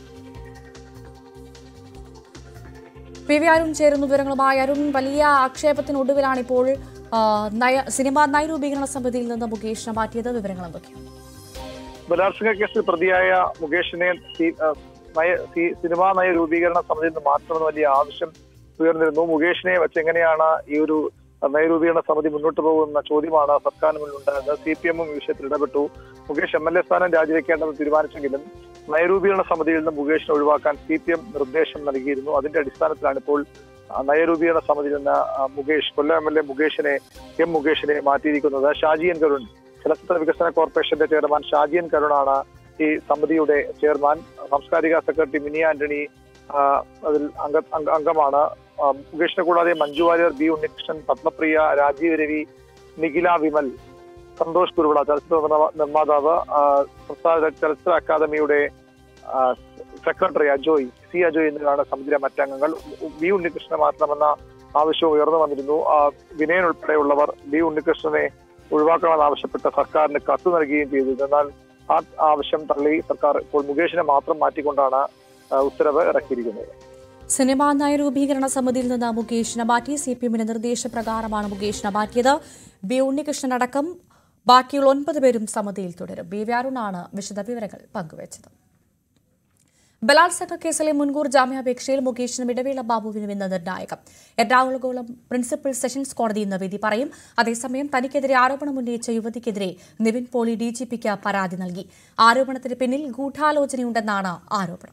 പി വി അരുൺ ചേരുന്ന വിവരങ്ങളുമായി അരുൺ വലിയ ആക്ഷേപത്തിനൊടുവിലാണ് ഇപ്പോൾ ആ, നയ- സിനിമാ നയരൂപീകരണ സമിതിയിൽ നിന്ന് മുകേഷിനെ മാറ്റിയത് വിവരങ്ങൾ എന്തൊക്കെയാണ്
ബലാത്സംഗ കേസിൽ പ്രതിയായ മുകേഷിനെ സി- ആ, നയ- സി- സിനിമാ നയ രൂപീകരണ സമിതിയിൽ നിന്ന് മാറ്റണമെന്ന് വലിയ ആവശ്യം ഉയർന്നിരുന്നു മുകേഷിനെ വെച്ച് എങ്ങനെയാണ് ഈ ഒരു നയരൂപീകരണ സമിതി മുന്നോട്ട് പോകുന്ന ചോദ്യമാണ് സർക്കാരിന് മുന്നിൽ ഉണ്ടായത് സി പി എമ്മും ഈ വിഷയത്തിൽ ഇടപെട്ടു മുകേഷ് എം എൽ എ സ്ഥാനം രാജിവെക്കേണ്ടെന്ന് തീരുമാനിച്ചെങ്കിലും നയരൂപീകരണ സമിതിയിൽ നിന്ന് മുകേഷിനെ ഒഴിവാക്കാൻ സി പി എം നിർദ്ദേശം നൽകിയിരുന്നു അതിന്റെ അടിസ്ഥാനത്തിലാണ് ഇപ്പോൾ ആ, നയരൂപീകരണ സമിതിയിൽ നിന്ന് ആ, Mukesh Kollam M L A മുകേഷിനെ എം മുകേഷിനെ മാറ്റിയിരിക്കുന്നത് ഷാജിയൻ കരുൺ ചലച്ചിത്ര വികസന കോർപ്പറേഷന്റെ ചെയർമാൻ ഷാജിയൻ കരുണാണ് ഈ സമിതിയുടെ ചെയർമാൻ സാംസ്കാരിക സെക്രട്ടറി മിനി ആന്റണി ആ, അതിൽ അംഗ അംഗ- അംഗമാണ് ആ, മുകേഷിനെ കൂടാതെ മഞ്ജു വാര്യർ ബി ഉണ്ണികൃഷ്ണൻ പത്മപ്രിയ രാജീവ് രവി നിഖില വിമൽ സന്തോഷ് കുരുവിള ചലച്ചിത്ര നിർമ്മ- നിർമ്മാതാവ് ആ, സംസ്ഥാന ചലച്ചിത്ര അക്കാദമിയുടെ ആ, സെക്രട്ടറി അജോയ് സി അജോയ് എന്നിവരാണ് സമിതിയിലെ മറ്റംഗങ്ങൾ ബി ഉണ്ണികൃഷ്ണനെ മാറ്റണമെന്ന ആവശ്യം ഉയർന്നു വന്നിരുന്നു ആ, വിനയൻ ഉൾപ്പെടെയുള്ളവർ ബി ഉണ്ണികൃഷ്ണനെ ഒഴിവാക്കണമെന്നാവശ്യപ്പെട്ട് സർക്കാരിന് കത്ത് നൽകുകയും ചെയ്തു എന്നാൽ ആ ആവശ്യം തള്ളി സർക്കാർ ഇപ്പോൾ മുകേഷിനെ മാത്രം മാറ്റിക്കൊണ്ടാണ് ആ, ഉത്തരവ് ഇറക്കിയിരിക്കുന്നത്
സിനിമാ നയരൂപീകരണ സമിതിയിൽ നിന്ന് മുകേഷിനെ മാറ്റി സി പി എമ്മിന്റെ നിർദ്ദേശപ്രകാരമാണ് മുകേഷിനെ മാറ്റിയത് ബി ഉണ്ണികൃഷ്ണൻ അടക്കം ബാക്കിയുള്ള ഒൻപത് പേരും സമിതിയിൽ തുടരും ബി വി അരുണാണ് വിശദവിവരങ്ങൾ പങ്കുവച്ചത് ബലാത്സംഗ കേസിലെ മുൻകൂർ ജാമ്യാപേക്ഷയിൽ മുകേഷിനും ഇടവേള ബാബുവിനും ഇന്ന് നിർണായകം എറണാകുളം പ്രിൻസിപ്പൽ സെഷൻസ് കോടതി ഇന്ന് വിധി പറയും അതേസമയം തനിക്കെതിരെ ആരോപണം ഉന്നയിച്ച യുവതിക്കെതിരെ നിവിൻ പോളി ഡിജിപിക്ക് പരാതി നൽകി ആരോപണത്തിന് പിന്നിൽ ഗൂഢാലോചനയുണ്ടെന്നാണ് ആരോപണം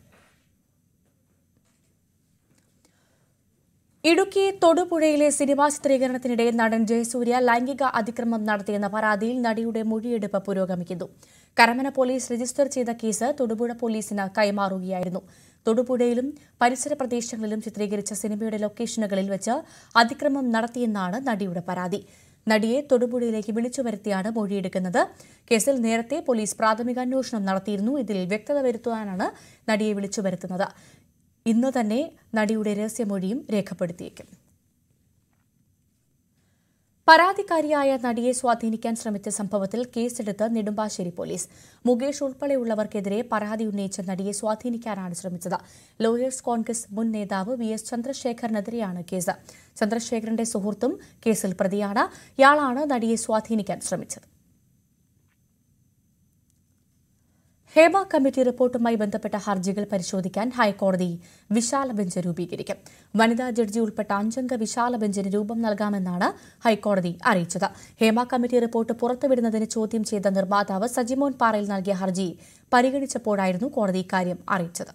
ഇടുക്കി തൊടുപുഴയിലെ സിനിമാ ചിത്രീകരണത്തിനിടെ നടൻ ജയസൂര്യ ലൈംഗിക അതിക്രമം നടത്തിയെന്ന പരാതിയിൽ നടിയുടെ മൊഴിയെടുപ്പ് പുരോഗമിക്കുന്നു കരമന പോലീസ് രജിസ്റ്റർ ചെയ്ത കേസ് തൊടുപുഴ പോലീസിന് കൈമാറുകയായിരുന്നു തൊടുപുഴയിലും പരിസര പ്രദേശങ്ങളിലും ചിത്രീകരിച്ച സിനിമയുടെ ലൊക്കേഷനുകളിൽ വെച്ച് അതിക്രമം നടത്തിയെന്നാണ് നടിയുടെ പരാതി നടിയെ തൊടുപുഴയിലേക്ക് വിളിച്ചു വരുത്തിയാണ് മൊഴിയെടുക്കുന്നത് കേസിൽ നേരത്തെ പോലീസ് പ്രാഥമിക അന്വേഷണം നടത്തിയിരുന്നു ഇതിൽ വ്യക്തത വരുത്താനാണ് നടിയെ വിളിച്ചു വരുത്തുന്നത് ഇന്ന് തന്നെ നടിയുടെ രഹസ്യമൊഴിയും രേഖപ്പെടുത്തിയേക്കും പരാതിക്കാരിയായ നടിയെ സ്വാധീനിക്കാൻ ശ്രമിച്ച സംഭവത്തിൽ കേസെടുത്ത് നെടുമ്പാശ്ശേരി പോലീസ് മുകേഷ് ഉൾപ്പെടെയുള്ളവർക്കെതിരെ പരാതി ഉന്നയിച്ച നടിയെ സ്വാധീനിക്കാനാണ് ശ്രമിച്ചത് ലോയേഴ്സ് കോൺഗ്രസ് മുൻ നേതാവ് വി എസ് ചന്ദ്രശേഖറിനെതിരെയാണ് കേസ് ചന്ദ്രശേഖരന്റെ സുഹൃത്തും കേസിൽ പ്രതിയാണ് ഇയാളാണ് നടിയെ സ്വാധീനിക്കാൻ ശ്രമിച്ചത് ഹേമ കമ്മിറ്റി റിപ്പോർട്ടുമായി ബന്ധപ്പെട്ട ഹർജികൾ പരിശോധിക്കാൻ ഹൈക്കോടതി വിശാല ബെഞ്ച് രൂപീകരിക്കും വനിതാ ജഡ്ജി ഉൾപ്പെട്ട അഞ്ചംഗ വിശാല ബെഞ്ചിന് രൂപം നൽകാമെന്നാണ് ഹൈക്കോടതി അറിയിച്ചത് ഹേമ കമ്മിറ്റി റിപ്പോർട്ട് പുറത്തുവിടുന്നതിന് ചോദ്യം ചെയ്ത നിർമ്മാതാവ് സജിമോൻ പാറയിൽ നൽകിയ ഹർജി പരിഗണിച്ചപ്പോഴായിരുന്നു കോടതി ഇക്കാര്യം അറിയിച്ചത്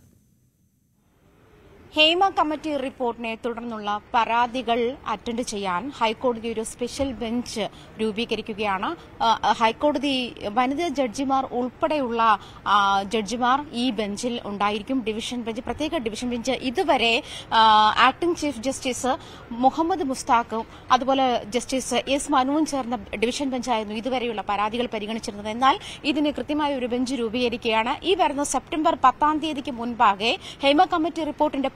ഹേമ കമ്മിറ്റി റിപ്പോർട്ടിനെ തുടർന്നുള്ള പരാതികൾ അറ്റൻഡ് ചെയ്യാൻ ഹൈക്കോടതി ഒരു സ്പെഷ്യൽ ബെഞ്ച് രൂപീകരിക്കുകയാണ് ആ, ഹൈക്കോടതി വനിതാ ജഡ്ജിമാർ ഉൾപ്പെടെയുള്ള ആ, ജഡ്ജിമാർ ഈ ബെഞ്ചിൽ ഉണ്ടായിരിക്കും ഡിവിഷൻ ബെഞ്ച് പ്രത്യേക ഡിവിഷൻ ബെഞ്ച് ഇതുവരെ ആ, ആക്ടിംഗ് ചീഫ് ജസ്റ്റിസ് മുഹമ്മദ് മുസ്താഖും അതുപോലെ ജസ്റ്റിസ് എസ് മനുവും ചേർന്ന ഡിവിഷൻ ബെഞ്ചായിരുന്നു ഇതുവരെയുള്ള പരാതികൾ പരിഗണിച്ചിരുന്നത് എന്നാൽ ഇതിന് കൃത്യമായ ഒരു ബെഞ്ച് രൂപീകരിക്കുകയാണ് ഈ വരുന്ന സെപ്റ്റംബർ പത്താം തീയതിക്ക് മുൻപാകെ ഹേമ കമ്മിറ്റി റിപ്പോർട്ടിന്റെ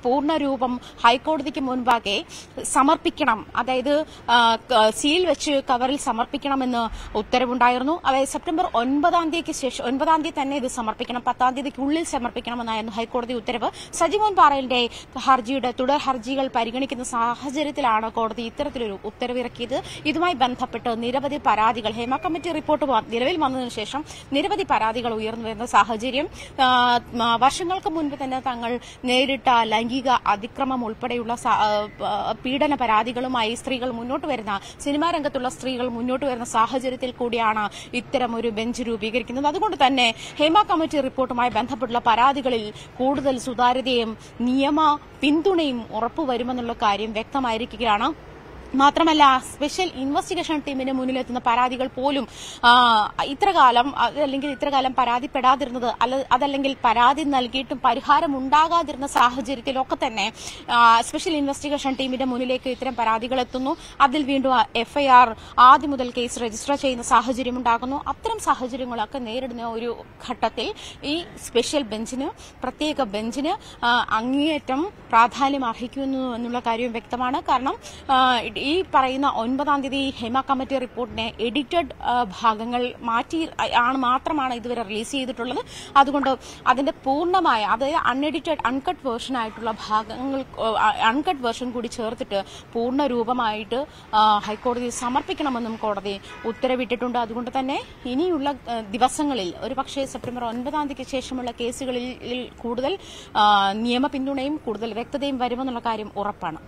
പൂർണ്ണരൂപം ഹൈക്കോടതിക്ക് മുൻപാകെ സമർപ്പിക്കണം അതായത് ആ, ക- സീൽ വെച്ച് കവറിൽ സമർപ്പിക്കണമെന്ന് ഉത്തരവുണ്ടായിരുന്നു അതായത് സെപ്റ്റംബർ ഒൻപതാം തീയതിക്ക് ശേഷം ഒൻപതാം തീയതി തന്നെ ഇത് സമർപ്പിക്കണം പത്താം തീയതിക്കുള്ളിൽ സമർപ്പിക്കണമെന്നായിരുന്നു ഹൈക്കോടതി ഉത്തരവ് സജിമോൻ പാറയിലിന്റെ ഹർജിയുടെ തുടർ ഹർജികൾ പരിഗണിക്കുന്ന സാഹചര്യത്തിലാണ് കോടതി ഇത്തരത്തിലൊരു ഉത്തരവിറക്കിയത് ഇതുമായി ബന്ധപ്പെട്ട് നിരവധി പരാതികൾ ഹേമ കമ്മിറ്റി റിപ്പോർട്ട് വ- നിലവിൽ വന്നതിനു ശേഷം നിരവധി പരാതികൾ ഉയർന്നു വരുന്ന സാഹചര്യം ആ, മ, വർഷങ്ങൾക്ക് മുൻപ് തന്നെ തങ്ങൾ നേരിട്ട ലൈംഗിക അതിക്രമം ഉൾപ്പെടെയുള്ള സ- ആ, ആ, പീഡന പരാതികളുമായി സ്ത്രീകൾ മുന്നോട്ട് വരുന്ന സിനിമാ രംഗത്തുള്ള സ്ത്രീകൾ മുന്നോട്ട് വരുന്ന സാഹചര്യത്തിൽ കൂടിയാണ് ഇത്തരം ഒരു ബെഞ്ച് രൂപീകരിക്കുന്നത് അതുകൊണ്ട് തന്നെ ഹേമ കമ്മിറ്റി റിപ്പോർട്ടുമായി ബന്ധപ്പെട്ടുള്ള പരാതികളിൽ കൂടുതൽ സുതാര്യതയും നിയമ പിന്തുണയും ഉറപ്പുവരുമെന്നുള്ള കാര്യം വ്യക്തമായിരിക്കുകയാണ് മാത്രമല്ല സ്പെഷ്യൽ ഇൻവെസ്റ്റിഗേഷൻ ടീമിന് മുന്നിലെത്തുന്ന പരാതികൾ പോലും ആ, ഇത്രകാലം അത് അല്ലെങ്കിൽ ഇത്രകാലം പരാതിപ്പെടാതിരുന്നത് അല്ല അതല്ലെങ്കിൽ പരാതി നൽകിയിട്ടും പരിഹാരം ഉണ്ടാകാതിരുന്ന സാഹചര്യത്തിലൊക്കെ തന്നെ ആ, സ്പെഷ്യൽ ഇൻവെസ്റ്റിഗേഷൻ ടീമിന്റെ മുന്നിലേക്ക് ഇത്തരം പരാതികൾ എത്തുന്നു അതിൽ വീണ്ടും എഫ്ഐആർ ആദ്യം മുതൽ കേസ് രജിസ്റ്റർ ചെയ്യുന്ന സാഹചര്യം ഉണ്ടാകുന്നു അത്തരം സാഹചര്യങ്ങളൊക്കെ നേരിടുന്ന ഒരു ഘട്ടത്തിൽ ഈ സ്പെഷ്യൽ ബെഞ്ചിന് പ്രത്യേക ബെഞ്ചിന് ആ, അങ്ങേയറ്റം പ്രാധാന്യം അർഹിക്കുന്നു എന്നുള്ള കാര്യം വ്യക്തമാണ് കാരണം ആ, ഈ പറയുന്ന ഒൻപതാം തീയതി ഹേമ കമ്മിറ്റി റിപ്പോർട്ടിനെ എഡിറ്റഡ് ഭാഗങ്ങൾ മാറ്റി ആണ് മാത്രമാണ് ഇതുവരെ റിലീസ് ചെയ്തിട്ടുള്ളത് അതുകൊണ്ട് അതിന്റെ പൂർണ്ണമായ അതായത് അൺഎഡിറ്റഡ് അൺകട്ട് വേർഷൻ ആയിട്ടുള്ള ഭാഗങ്ങൾ അൺകട്ട് വേർഷൻ കൂടി ചേർത്തിട്ട് പൂർണ്ണ രൂപമായിട്ട് ആ, ഹൈക്കോടതി സമർപ്പിക്കണമെന്നും കോടതി ഉത്തരവിട്ടിട്ടുണ്ട് അതുകൊണ്ട് തന്നെ ഇനിയുള്ള ആ, ദിവസങ്ങളിൽ ഒരുപക്ഷെ സെപ്റ്റംബർ ഒൻപതാം തീയതിക്ക് ശേഷമുള്ള കേസുകളിൽ കൂടുതൽ ആ, നിയമ പിന്തുണയും കൂടുതൽ വ്യക്തതയും വരുമെന്നുള്ള കാര്യം ഉറപ്പാണ്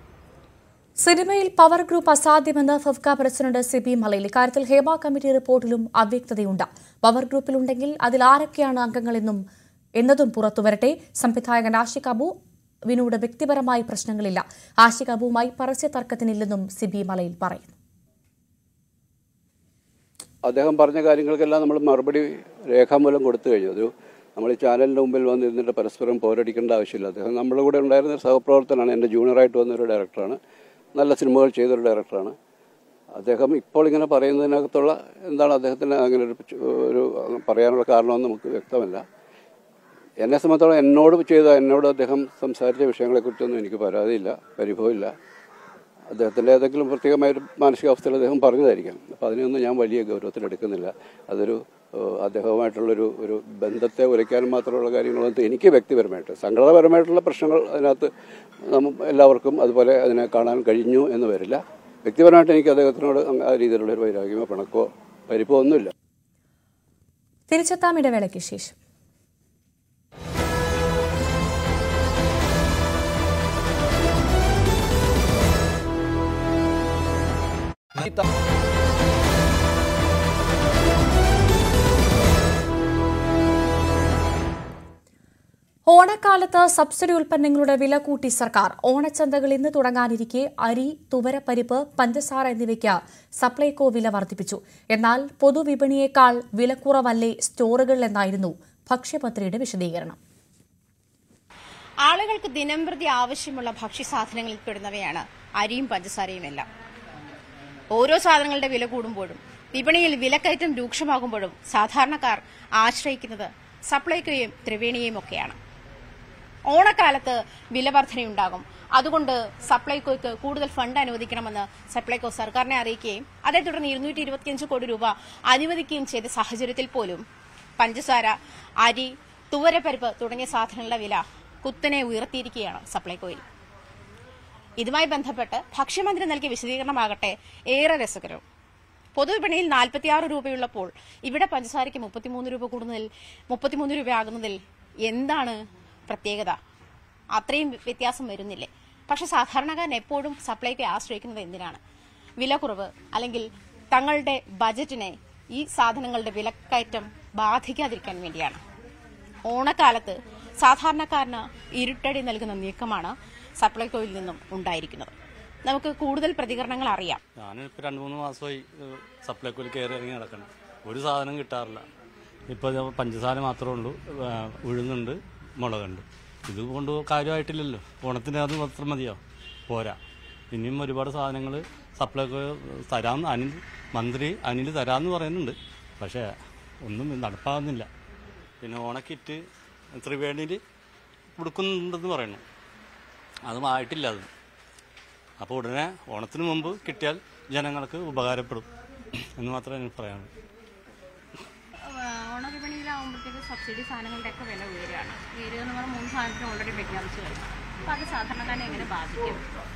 സിനിമയിൽ പവർ ഗ്രൂപ്പ് അസാധ്യമെന്ന് ഫിഫ്ക പ്രസിഡന്റ് സിബി മലയിൽ ഇക്കാര്യത്തിൽ ഹേമ കമ്മിറ്റി റിപ്പോർട്ടിലും അവ്യക്തതയുണ്ട് പവർ ഗ്രൂപ്പിലുണ്ടെങ്കിൽ അതിൽ ആരൊക്കെയാണ് അംഗങ്ങളെന്നും എന്നതും പുറത്തുവരട്ടെ സംവിധായകൻ ആഷിഖ് അബു വിനോട് വ്യക്തിപരമായി പ്രശ്നങ്ങളില്ല ആഷിഖ് അബുവുമായി പരസ്യ തർക്കത്തിനില്ലെന്നും സിബി മലയിൽ പറയുന്നു
അദ്ദേഹം പറഞ്ഞ കാര്യങ്ങൾക്കെല്ലാം നമ്മൾ മറുപടി രേഖാമൂലം കൊടുത്തു കഴിഞ്ഞു ഒരു നമ്മൾ ഈ ചാനലിൻ്റെ മുമ്പിൽ വന്നിരുന്നിട്ട് പരസ്പരം പോരടിക്കേണ്ട ആവശ്യമില്ല അദ്ദേഹം നമ്മുടെ കൂടെ ഉണ്ടായിരുന്ന ഒരു സഹപ്രവർത്തനാണ് എൻ്റെ ജൂനിയറായിട്ട് വന്ന ഒരു ഡയറക്ടറാണ് നല്ല സിനിമകൾ ചെയ്തൊരു ഡയറക്ടറാണ് അദ്ദേഹം ഇപ്പോൾ ഇങ്ങനെ പറയുന്നതിനകത്തുള്ള എന്താണ് അദ്ദേഹത്തിന് അങ്ങനെ ഒരു ചു- ഒരു പറയാനുള്ള കാരണമെന്ന് നമുക്ക് വ്യക്തമല്ല എന്നെ സംബന്ധിച്ചോളം എന്നോട് ചെയ്ത എന്നോട് അദ്ദേഹം സംസാരിച്ച വിഷയങ്ങളെക്കുറിച്ചൊന്നും എനിക്ക് പരാതിയില്ല പരിഭവമില്ല അദ്ദേഹത്തിൻ്റെ ഏതെങ്കിലും പ്രത്യേകമായൊരു മാനസികാവസ്ഥയിൽ അദ്ദേഹം പറഞ്ഞതായിരിക്കാം അപ്പോൾ അതിനൊന്നും ഞാൻ വലിയ ഗൗരവത്തിലെടുക്കുന്നില്ല അതൊരു ഏഹ്, അദ്ദേഹവുമായിട്ടുള്ളൊരു ഒരു ബന്ധത്തെ ഉരയ്ക്കാനും മാത്രമുള്ള കാര്യങ്ങളൊന്നും എനിക്ക് വ്യക്തിപരമായിട്ട് സംഘടനാപരമായിട്ടുള്ള പ്രശ്നങ്ങൾ അതിനകത്ത് നമ്മ എല്ലാവർക്കും അതുപോലെ അതിനെ കാണാൻ കഴിഞ്ഞു എന്ന് വരില്ല വ്യക്തിപരമായിട്ട് എനിക്ക് അദ്ദേഹത്തിനോട് ആ രീതിയിലുള്ള ഒരു വൈരാഗ്യമോ പിണക്കോ പരിപ്പോ ഒന്നുമില്ല
തിരിച്ചെത്താം ഇടവേളയ്ക്ക് ശേഷം ഓണക്കാലത്ത് സബ്സിഡി ഉൽപ്പന്നങ്ങളുടെ വില കൂട്ടി സർക്കാർ ഓണച്ചന്തകൾ ഇന്ന് തുടങ്ങാനിരിക്കെ അരി തുവരപ്പരിപ്പ് പഞ്ചസാര എന്നിവയ്ക്ക് സപ്ലൈകോ വില വർദ്ധിപ്പിച്ചു എന്നാൽ പൊതുവിപണിയേക്കാൾ വിലക്കുറവല്ലേ സ്റ്റോറുകളിലെന്നായിരുന്നു ഭക്ഷ്യമന്ത്രിയുടെ വിശദീകരണം
ആളുകൾക്ക് ദിനംപ്രതി ആവശ്യമുള്ള ഭക്ഷ്യസാധനങ്ങളിൽ പെടുന്നവയാണ് അരിയും പഞ്ചസാരയും എല്ലാം ഓരോ സാധനങ്ങളുടെ വില കൂടുമ്പോഴും വിപണിയിൽ വിലക്കയറ്റം രൂക്ഷമാകുമ്പോഴും സാധാരണക്കാർ ആശ്രയിക്കുന്നത് സപ്ലൈകോയും ത്രിവേണിയെയും ഒക്കെയാണ് ഓണക്കാലത്ത് വില വർധനയുണ്ടാകും അതുകൊണ്ട് സപ്ലൈകോയ്ക്ക് കൂടുതൽ ഫണ്ട് അനുവദിക്കണമെന്ന് സപ്ലൈകോ സർക്കാരിനെ അറിയിക്കുകയും അതേ തുടർന്ന് ഇരുന്നൂറ്റി ഇരുപത്തിയഞ്ച് കോടി രൂപ അനുവദിക്കുകയും ചെയ്ത സാഹചര്യത്തിൽ പോലും പഞ്ചസാര അരി തുവരപ്പരിപ്പ് തുടങ്ങിയ സാധനങ്ങളുടെ വില കുത്തനെ ഉയർത്തിയിരിക്കുകയാണ് സപ്ലൈകോയിൽ ഇതുമായി ബന്ധപ്പെട്ട് ഭക്ഷ്യമന്ത്രി നൽകിയ വിശദീകരണമാകട്ടെ ഏറെ രസകരവും പൊതുവിപണിയിൽ നാൽപ്പത്തിയാറ് രൂപയുള്ളപ്പോൾ ഇവിടെ പഞ്ചസാരയ്ക്ക് മുപ്പത്തിമൂന്ന് രൂപ കൂടുന്നതിൽ മുപ്പത്തിമൂന്ന് രൂപയാകുന്നതിൽ എന്താണ് പ്രത്യേകത അത്രയും വ്യത്യാസം വരുന്നില്ലേ പക്ഷെ സാധാരണക്കാരൻ എപ്പോഴും സപ്ലൈക്ക് ആശ്രയിക്കുന്നത് എന്തിനാണ് വിലക്കുറവ് അല്ലെങ്കിൽ തങ്ങളുടെ ബജറ്റിനെ ഈ സാധനങ്ങളുടെ വിലക്കയറ്റം ബാധിക്കാതിരിക്കാൻ വേണ്ടിയാണ് ഓണക്കാലത്ത് സാധാരണക്കാരന് ഇരുട്ടടി നൽകുന്ന നീക്കമാണ് സപ്ലൈകോയിൽ നിന്നും ഉണ്ടായിരിക്കുന്നത് നമുക്ക് കൂടുതൽ പ്രതികരണങ്ങൾ അറിയാം
ഞാനിപ്പോൾ രണ്ട് മൂന്ന് മാസമായി ഏഹ്, സപ്ലൈക്കോയിൽ കയറി ഇറങ്ങി നടക്കണം ഒരു സാധനം കിട്ടാറില്ല ഇപ്പോൾ ഇത് പഞ്ചസാര മാത്രമേ ഉള്ളൂ ഏഹ്, ഉഴുന്നുണ്ട് മുളകുണ്ട് ഇതുകൊണ്ട് കാര്യമായിട്ടില്ലല്ലോ ഓണത്തിന് അത് മാത്രം മതിയോ പോരാ ഇനിയും ഒരുപാട് സാധനങ്ങൾ സപ്ലൈകോ തരാമെന്ന് അനിൽ മന്ത്രി അനിൽ തരാമെന്ന് പറയുന്നുണ്ട് പക്ഷേ ഒന്നും നടപ്പാകുന്നില്ല പിന്നെ ഓണക്കിറ്റ് ത്രിവേണിയിൽ കൊടുക്കുന്നുണ്ടെന്ന് പറയുന്നു അതും ആയിട്ടില്ല അത് അപ്പോൾ ഉടനെ ഓണത്തിന് മുമ്പ് കിട്ടിയാൽ ജനങ്ങൾക്ക് ഉപകാരപ്പെടും എന്ന് മാത്രമേ എനിക്ക് പറയാനുള്ളൂ
ഓണവിപണിയിലാവുമ്പോഴത്തേക്ക് സബ്സിഡി സാധനങ്ങളുടെ ഒക്കെ വില ഉയരുകയാണ് ഉയരുക എന്ന് പറഞ്ഞാൽ മൂന്ന് സാധനത്തിന് ഓൾറെഡി പ്രഖ്യാപിച്ചു കഴിഞ്ഞു അപ്പോൾ അത് സാധാരണക്കാരനെ എങ്ങനെ ബാധിക്കും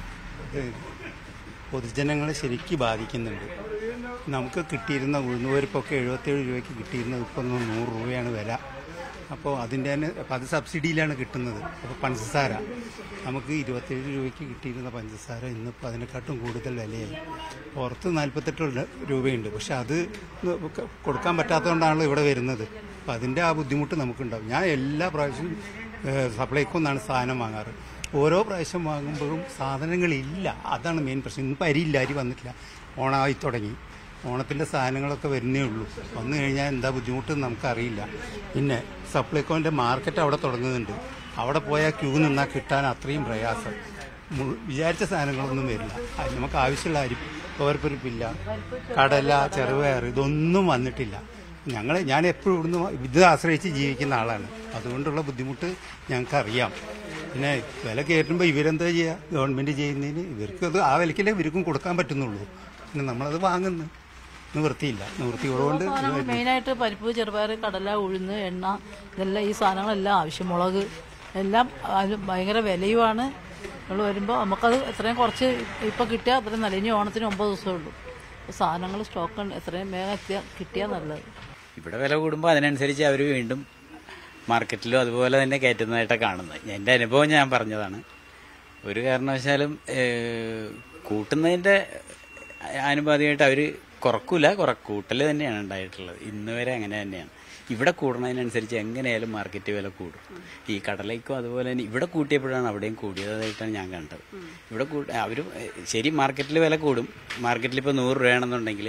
പൊതുജനങ്ങളെ ശരിക്കും ബാധിക്കുന്നുണ്ട് നമുക്ക് കിട്ടിയിരുന്ന ഉഴുന്നുപരിപ്പൊക്കെ എഴുപത്തേഴ് രൂപയ്ക്ക് കിട്ടിയിരുന്നത് ഇപ്പം ഒന്ന് നൂറ് രൂപയാണ് വില അപ്പോൾ അതിൻ്റെ തന്നെ അപ്പം അത് സബ്സിഡിയിലാണ് കിട്ടുന്നത് അപ്പോൾ പഞ്ചസാര നമുക്ക് ഇരുപത്തേഴ് രൂപയ്ക്ക് കിട്ടിയിരുന്ന പഞ്ചസാര ഇന്നിപ്പോൾ അതിനെക്കാട്ടും കൂടുതൽ വിലയായി പുറത്ത് നാൽപ്പത്തെട്ട് രൂപയുണ്ട് പക്ഷെ അത് കൊടുക്കാൻ പറ്റാത്തതുകൊണ്ടാണല്ലോ ഇവിടെ വരുന്നത് അപ്പം അതിൻ്റെ ആ ബുദ്ധിമുട്ട് നമുക്കുണ്ടാവും ഞാൻ എല്ലാ പ്രാവശ്യവും സപ്ലൈക്കോ എന്നാണ് സാധനം വാങ്ങാറ് ഓരോ പ്രാവശ്യം വാങ്ങുമ്പോഴും സാധനങ്ങളില്ല അതാണ് മെയിൻ പ്രശ്നം ഇന്നിപ്പോൾ അരിയില്ല അരി വന്നിട്ടില്ല ഓണമായി തുടങ്ങി ഓണത്തിൻ്റെ സാധനങ്ങളൊക്കെ വരുന്നേ ഉള്ളൂ വന്നു കഴിഞ്ഞാൽ എന്താ ബുദ്ധിമുട്ട് നമുക്കറിയില്ല പിന്നെ സപ്ലൈക്കോൻ്റെ മാർക്കറ്റ് അവിടെ തുടങ്ങുന്നുണ്ട് അവിടെ പോയാൽ ക്യൂ നിന്നാൽ കിട്ടാൻ അത്രയും പ്രയാസം മു- വിചാരിച്ച സാധനങ്ങളൊന്നും വരില്ല അത് നമുക്ക് ആവശ്യമുള്ള അരി തോരപ്പരിപ്പില്ല കടല ചെറുപയർ ഇതൊന്നും വന്നിട്ടില്ല ഞങ്ങൾ ഞാൻ എപ്പോഴും ഇവിടുന്ന് ഇത് ആശ്രയിച്ച് ജീവിക്കുന്ന ആളാണ് അതുകൊണ്ടുള്ള ബുദ്ധിമുട്ട് ഞങ്ങൾക്കറിയാം പിന്നെ വില കയറ്റുമ്പോൾ ഇവരെന്താ ചെയ്യുക ഗവൺമെൻറ് ചെയ്യുന്നതിന് ഇവർക്ക് അത് ആ വിലക്കല്ലേ ഇവർക്കും കൊടുക്കാൻ പറ്റുന്നുള്ളൂ പിന്നെ നമ്മളത് വാങ്ങുന്നു നിവൃത്തിയില്ല നിവൃത്തി ഉള്ളതുകൊണ്ട്
സാധനങ്ങൾ മെയിനായിട്ട് പരിപ്പ് ചെറുപയർ കടല ഉഴുന്ന് എണ്ണ ഇതെല്ലാം ഈ സാധനങ്ങളെല്ലാം ആവശ്യം മുളക് എല്ലാം അതിന് ഭയങ്കര വിലയുമാണ് നമ്മൾ വരുമ്പോൾ നമുക്കത് എത്രയും കുറച്ച് ഇപ്പോൾ കിട്ടിയാൽ അത്രയും നല്ല ഇനി ഓണത്തിന് ഒമ്പത് ദിവസമേ ഉള്ളൂ അപ്പോൾ സാധനങ്ങൾ സ്റ്റോക്ക് ഉണ്ട് എത്രയും വേഗം എത്തിയാൽ കിട്ടിയാൽ നല്ലത്
ഇവിടെ വില കൂടുമ്പോൾ അതിനനുസരിച്ച് അവർ വീണ്ടും മാർക്കറ്റിലും അതുപോലെ തന്നെ കയറ്റുന്നതായിട്ടാണ് കാണുന്നത് എൻ്റെ അനുഭവം ഞാൻ പറഞ്ഞതാണ് ഒരു കാരണവശാലും ഏഹ്, കൂട്ടുന്നതിൻ്റെ ആനുപാതികമായിട്ട് അവർ കുറക്കൂല കുറ കൂട്ടൽ തന്നെയാണ് ഉണ്ടായിട്ടുള്ളത് ഇന്ന് വരെ അങ്ങനെ തന്നെയാണ് ഇവിടെ കൂടുന്നതിനനുസരിച്ച് എങ്ങനെയായാലും മാർക്കറ്റ് വില കൂടും ഈ കടലയ്ക്കും അതുപോലെ തന്നെ ഇവിടെ കൂട്ടിയപ്പോഴാണ് അവിടെയും കൂടിയതായിട്ടാണ് ഞാൻ കണ്ടത് ഇവിടെ കൂട്ട അവർ ശരി മാർക്കറ്റിൽ വില കൂടും മാർക്കറ്റിൽ ഇപ്പോൾ നൂറ് രൂപയാണെന്നുണ്ടെങ്കിൽ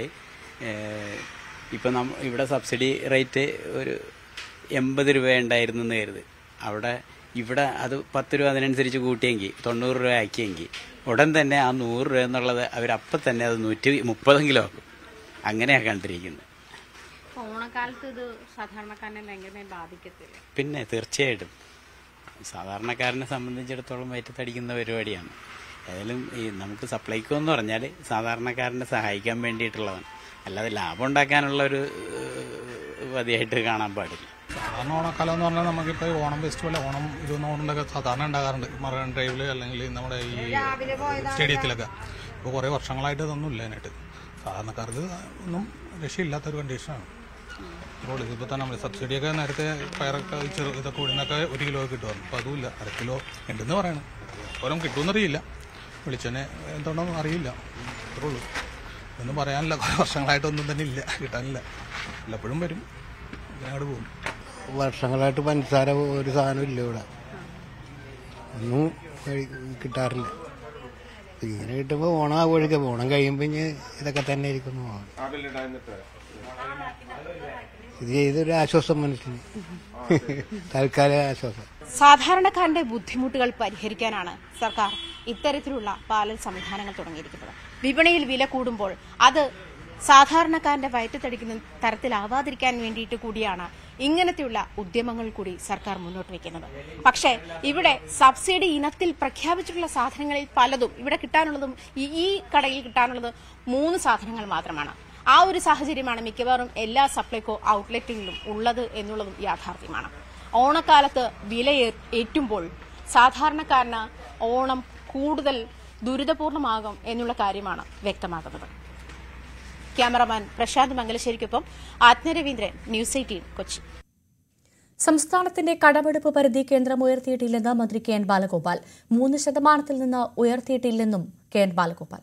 ഇപ്പം നമ്മ ഇവിടെ സബ്സിഡി റേറ്റ് ഒരു എൺപത് രൂപ ഉണ്ടായിരുന്നു എന്ന് കരുത് അവിടെ ഇവിടെ അത് പത്ത് രൂപ അതിനനുസരിച്ച് കൂട്ടിയെങ്കിൽ തൊണ്ണൂറ് രൂപ ആക്കിയെങ്കിൽ ഉടൻ തന്നെ ആ നൂറ് രൂപ എന്നുള്ളത് അവരപ്പം തന്നെ അത് നൂറ്റി മുപ്പതെങ്കിലും ആക്കും അങ്ങനെയാണ് കണ്ടിരിക്കുന്നത്
അപ്പോൾ ഓണക്കാലത്ത് ഇത് സാധാരണക്കാരനെ ഭയങ്കരമായി ബാധിക്കത്തില്ല
പിന്നെ തീർച്ചയായിട്ടും സാധാരണക്കാരനെ സംബന്ധിച്ചിടത്തോളം വയറ്റത്തടിക്കുന്ന പരിപാടിയാണ് ഏതായാലും ഈ നമുക്ക് സപ്ലൈക്കോ എന്ന് പറഞ്ഞാൽ സാധാരണക്കാരനെ സഹായിക്കാൻ വേണ്ടിയിട്ടുള്ളതാണ് അല്ലാതെ ലാഭം ഉണ്ടാക്കാനുള്ള ഒരു ഏഹ്, വതിയായിട്ട് കാണാൻ പാടില്ല
സാധാരണ ഓണക്കാലം എന്ന് പറഞ്ഞാൽ നമുക്കിപ്പോൾ ഈ ഓണം ഫെസ്റ്റിവൽ ഓണം ഇരുപത്തി ഓണമൊക്കെ സാധാരണ ഉണ്ടാകാറുണ്ട് മറൈൻ ഡ്രൈവിൽ അല്ലെങ്കിൽ നമ്മുടെ ഈ സ്റ്റേഡിയത്തിലൊക്കെ ഇപ്പോൾ കുറേ വർഷങ്ങളായിട്ട് ഇതൊന്നും ഇല്ല അതിനായിട്ട് സാധാരണക്കാർക്ക് ഒന്നും രക്ഷയില്ലാത്തൊരു കണ്ടീഷനാണ് ഇപ്പോൾ ഇതിപ്പോൾ തന്നെ നമ്മൾ സബ്സിഡിയൊക്കെ നേരത്തെ പയറൊക്കെ ചെറു ഇതൊക്കെ ഉഴുന്നൊക്കെ ഒരു കിലോ കിട്ടുമായിരുന്നു അപ്പോൾ അതുമില്ല അര കിലോ ഉണ്ടെന്ന് പറയണം ഓരോ കിട്ടുമെന്നറിയില്ല വെളിച്ചെണ്ണ എന്തുകൊണ്ടൊന്നും അറിയില്ല അത്രേ ഉള്ളൂ ഒന്നും പറയാനില്ല കുറേ വർഷങ്ങളായിട്ടൊന്നും തന്നെ ഇല്ല കിട്ടാനില്ല വല്ലപ്പോഴും വരും ഇതിനങ്ങോട്ട് പോകും
വർഷങ്ങളായിട്ട് പഞ്ചസാര ഒരു സാധനം ഇല്ല ഇവിടെ ഒന്നും കഴി- കിട്ടാറില്ല ഇപ്പൊ ഇങ്ങനെ കിട്ടുമ്പോൾ ഓണം ആഘോഷിക്കാം ഓണം കഴിയുമ്പോൾ ഇനി ഇതൊക്കെ തന്നെ ആയിരിക്കും ഓണം ഇത് ചെയ്തൊരു ആശ്വാസം മനസ്സിന് തൽക്കാല ആശ്വാസം
സാധാരണക്കാരന്റെ ബുദ്ധിമുട്ടുകൾ പരിഹരിക്കാനാണ് സർക്കാർ ഇത്തരത്തിലുള്ള പാലൽ സംവിധാനങ്ങൾ തുടങ്ങിയിരിക്കുന്നത് വിപണിയിൽ വില കൂടുമ്പോൾ അത് സാധാരണക്കാരന്റെ വയറ്റത്തടിക്കുന്ന തരത്തിലാവാതിരിക്കാൻ വേണ്ടിയിട്ട് കൂടിയാണ് ഇങ്ങനത്തെയുള്ള ഉദ്യമങ്ങൾ കൂടി സർക്കാർ മുന്നോട്ട് വയ്ക്കുന്നത് പക്ഷേ ഇവിടെ സബ്സിഡി ഇനത്തിൽ പ്രഖ്യാപിച്ചിട്ടുള്ള സാധനങ്ങളിൽ പലതും ഇവിടെ കിട്ടാനുള്ളതും ഈ ഈ കടയിൽ കിട്ടാനുള്ളത് മൂന്ന് സാധനങ്ങൾ മാത്രമാണ് ആ ഒരു സാഹചര്യമാണ് മിക്കവാറും എല്ലാ സപ്ലൈകോ ഔട്ട്ലെറ്റുകളിലും ഉള്ളത് എന്നുള്ളതും യാഥാർത്ഥ്യമാണ് ഓണക്കാലത്ത് വില ഏ- ഏറ്റുമ്പോൾ സാധാരണക്കാരന് ഓണം കൂടുതൽ ദുരിതപൂർണമാകും എന്നുള്ള കാര്യമാണ് വ്യക്തമാകുന്നത് ക്യാമറമാൻ പ്രശാന്ത് മംഗലശ്ശേരിക്കൊപ്പം ആത്മരവീന്ദ്രൻ ന്യൂസ് എയ്റ്റീൻ കൊച്ചി
സംസ്ഥാനത്തിന്റെ കടമെടുപ്പ് പരിധി കേന്ദ്രം ഉയർത്തിയിട്ടില്ലെന്ന് മന്ത്രി കെ എൻ ബാലഗോപാൽ മൂന്ന് ശതമാനത്തിൽ നിന്ന് ഉയർത്തിയിട്ടില്ലെന്നും കെ എൻ ബാലഗോപാൽ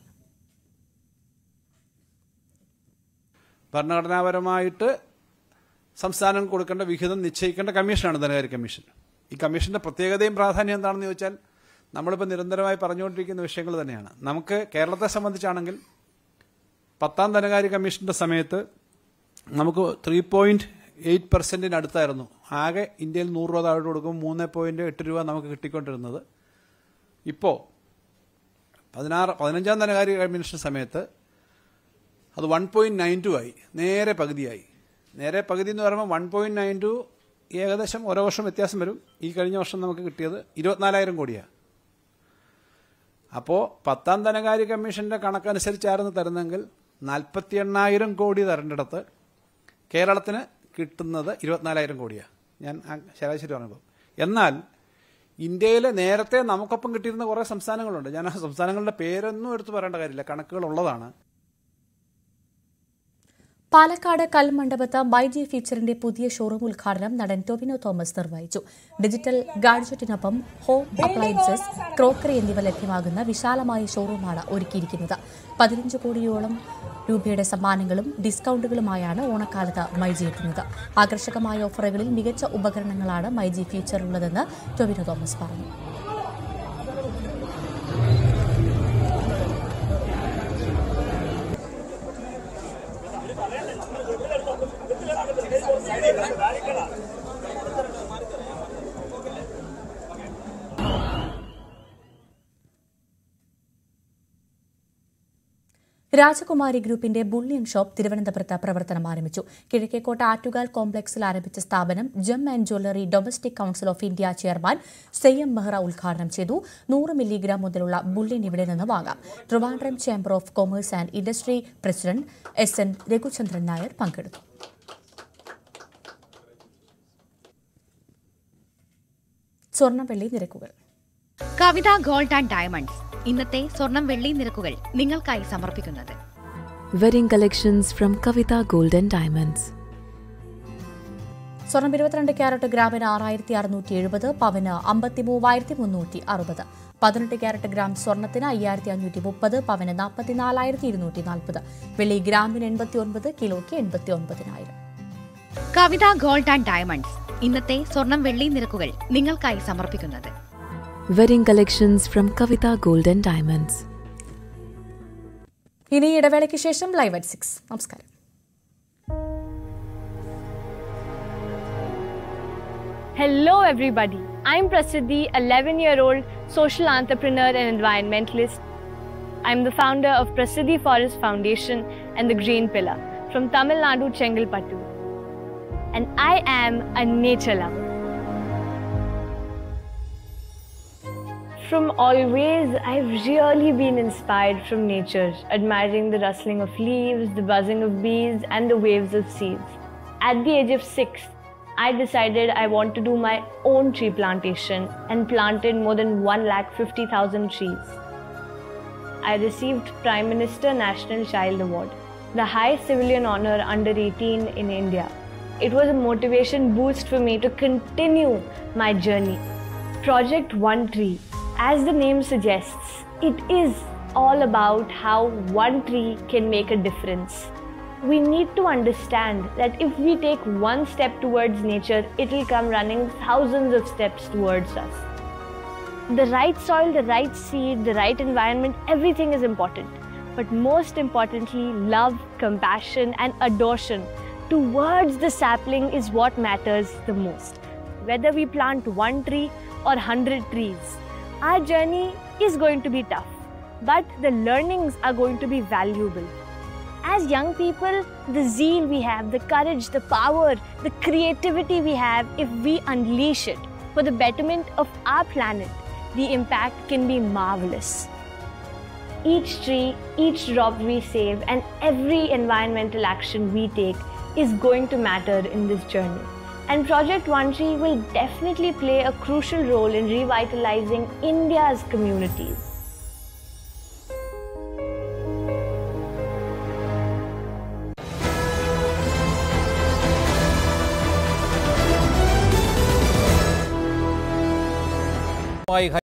ഭരണഘടനാപരമായിട്ട് സംസ്ഥാനം കൊടുക്കേണ്ട വിഹിതം നിശ്ചയിക്കേണ്ട കമ്മീഷനാണ് ധനകാര്യ കമ്മീഷൻ ഈ കമ്മീഷന്റെ പ്രത്യേകതയും പ്രാധാന്യം എന്താണെന്ന് ചോദിച്ചാൽ നമ്മളിപ്പോൾ നിരന്തരമായി പറഞ്ഞുകൊണ്ടിരിക്കുന്ന വിഷയങ്ങൾ തന്നെയാണ് നമുക്ക് കേരളത്തെ സംബന്ധിച്ചാണെങ്കിൽ പത്താം ധനകാര്യ കമ്മീഷന്റെ സമയത്ത് നമുക്ക് ത്രീ പോയിന്റ് എയ്റ്റ് പെർസെന്റിന് അടുത്തായിരുന്നു ആകെ ഇന്ത്യയിൽ നൂറ് രൂപ താഴോട്ട് കൊടുക്കുമ്പോൾ മൂന്ന് പോയിന്റ് എട്ട് രൂപ നമുക്ക് കിട്ടിക്കൊണ്ടിരുന്നത് ഇപ്പോൾ പതിനാറ് പതിനഞ്ചാം ധനകാര്യ കമ്മീഷൻ സമയത്ത് അത് വൺ പോയിന്റ് നയൻ ടു ആയി നേരെ പകുതിയായി നേരെ പകുതി എന്ന് പറയുമ്പോൾ വൺ പോയിന്റ് നയൻ ടു ഏകദേശം ഓരോ വർഷം വ്യത്യാസം വരും ഈ കഴിഞ്ഞ വർഷം നമുക്ക് കിട്ടിയത് ഇരുപത്തിനാലായിരം കോടിയാണ് അപ്പോൾ പത്താം ധനകാര്യ കമ്മീഷന്റെ കണക്കനുസരിച്ചായിരുന്നു തരുന്നതെങ്കിൽ നാൽപ്പത്തി എണ്ണായിരം കോടി തരേണ്ടിടത്ത് കേരളത്തിന് കിട്ടുന്നത് ഇരുപത്തിനാലായിരം കോടിയാണ് ഞാൻ ആ ശരാശരി പറഞ്ഞപ്പോൾ എന്നാൽ ഇന്ത്യയിലെ നേരത്തെ നമുക്കൊപ്പം കിട്ടിയിരുന്ന കുറേ സംസ്ഥാനങ്ങളുണ്ട് ഞാൻ ആ സംസ്ഥാനങ്ങളുടെ പേരൊന്നും എടുത്തു പറയേണ്ട കാര്യമില്ല കണക്കുകൾ ഉള്ളതാണ്
പാലക്കാട് കൽമണ്ഡപത്ത് മൈജി ഫീച്ചറിന്റെ പുതിയ ഷോറൂം ഉദ്ഘാടനം നടൻ ടൊവിനോ തോമസ് നിർവഹിച്ചു ഡിജിറ്റൽ ഗാഡ്ജറ്റിനൊപ്പം ഹോം അപ്ലയൻസസ് ക്രോക്കറി എന്നിവ ലഭ്യമാകുന്ന വിശാലമായ ഷോറൂമാണ് ഒരുക്കിയിരിക്കുന്നത് പതിനഞ്ച് കോടിയോളം രൂപയുടെ സമ്മാനങ്ങളും ഡിസ്കൗണ്ടുകളുമായാണ് ഓണക്കാലത്ത് മൈജി എത്തുന്നത് ആകർഷകമായ ഓഫറുകളിൽ മികച്ച ഉപകരണങ്ങളാണ് മൈജി ഫീച്ചറിലുള്ളതെന്ന് ടൊവിനോ തോമസ് പറഞ്ഞു രാജകുമാരി ഗ്രൂപ്പിന്റെ ബുള്ളിയൻ ഷോപ്പ് തിരുവനന്തപുരത്ത് പ്രവർത്തനം ആരംഭിച്ചു കിഴക്കേക്കോട്ട ആറ്റുകാൽ കോംപ്ലക്സിൽ ആരംഭിച്ച സ്ഥാപനം gem and jewellery domestic council of India chairman Saiyam Mehra ഉദ്ഘാടനം ചെയ്തു നൂറ് മില്ലിഗ്രാം മുതലുള്ള ബുള്ളിയൻ ഇവിടെ നിന്ന് വാങ്ങാം Trivandrum chamber of commerce and industry president S N Raghuchandran Nair പങ്കെടുത്തു സ്വർണ്ണവെള്ളി നിരക്കുകൾ
കവിത ഗോൾഡ് ആൻഡ് ഡയമണ്ട്സ് ഇന്നത്തെ സ്വർണം വെള്ളി നിരക്കുകൾ നിങ്ങൾക്കായി സമർപ്പിക്കുന്നത്
Wedding collections from Kavita Gold and Diamonds.
സ്വർണം ഇരുപത്തിരണ്ട് ക്യാരറ്റ് ഗ്രാമിന് ആറായിരത്തി അറുന്നൂറ്റി എഴുപത് പവന് അമ്പത്തി മൂവായിരത്തി മുന്നൂറ്റി അറുപത് പതിനെട്ട് ക്യാരറ്റ് ഗ്രാം സ്വർണത്തിന് അയ്യായിരത്തി അഞ്ഞൂറ്റി മുപ്പത് പവന് നാൽപ്പത്തിനാലായിരത്തി ഇരുന്നൂറ്റി നാൽപ്പത് വെള്ളി ഗ്രാമിന് എൺപത്തി ഒൻപത് കിലോയ്ക്ക് എൺപത്തി ഒൻപതിനായിരം
കവിത ഗോൾഡ് ആൻഡ് ഡയമണ്ട്സ് ഇന്നത്തെ സ്വർണം വെള്ളി നിരക്കുകൾ നിങ്ങൾക്കായി സമർപ്പിക്കുന്നത്
Wedding collections from Kavita Gold and Diamonds.
ഇനി ഇടവേളയ്ക്ക് ശേഷം ലൈവ് അറ്റ് സിക്സ് നമസ്കാരം
Hello, everybody. I'm Prasiddhi, 11 year old social entrepreneur and environmentalist. I'm the founder of Prasiddhi Forest Foundation and the Green Pillar from Tamil Nadu, Chengalpattu. And I am a nature lover. From always, I've really been inspired from nature, admiring the rustling of leaves, the buzzing of bees, and the waves of seas. At the age of six, I decided I want to do my own tree plantation and planted more than 1,50,000 trees. I received Prime Minister National Child Award, the high civilian honor under 18 in India. It was a motivation boost for me to continue my journey. Project One Tree, as the name suggests, it is all about how one tree can make a difference. We need to understand that if we take one step towards nature, it will come running thousands of steps towards us. The right soil, the right seed, the right environment, everything is important. But most importantly, love, compassion, and adoration towards the sapling is what matters the most. Whether we plant one tree or 100 trees, our journey is going to be tough, but the learnings are going to be valuable. As young people, the zeal we have, the courage, the power, the creativity we have, if we unleash it for the betterment of our planet, the impact can be marvelous. Each tree, each drop we save, and every environmental action we take is going to matter in this journey. And Project One Tree will definitely play a crucial role in revitalizing India's communities.
മായി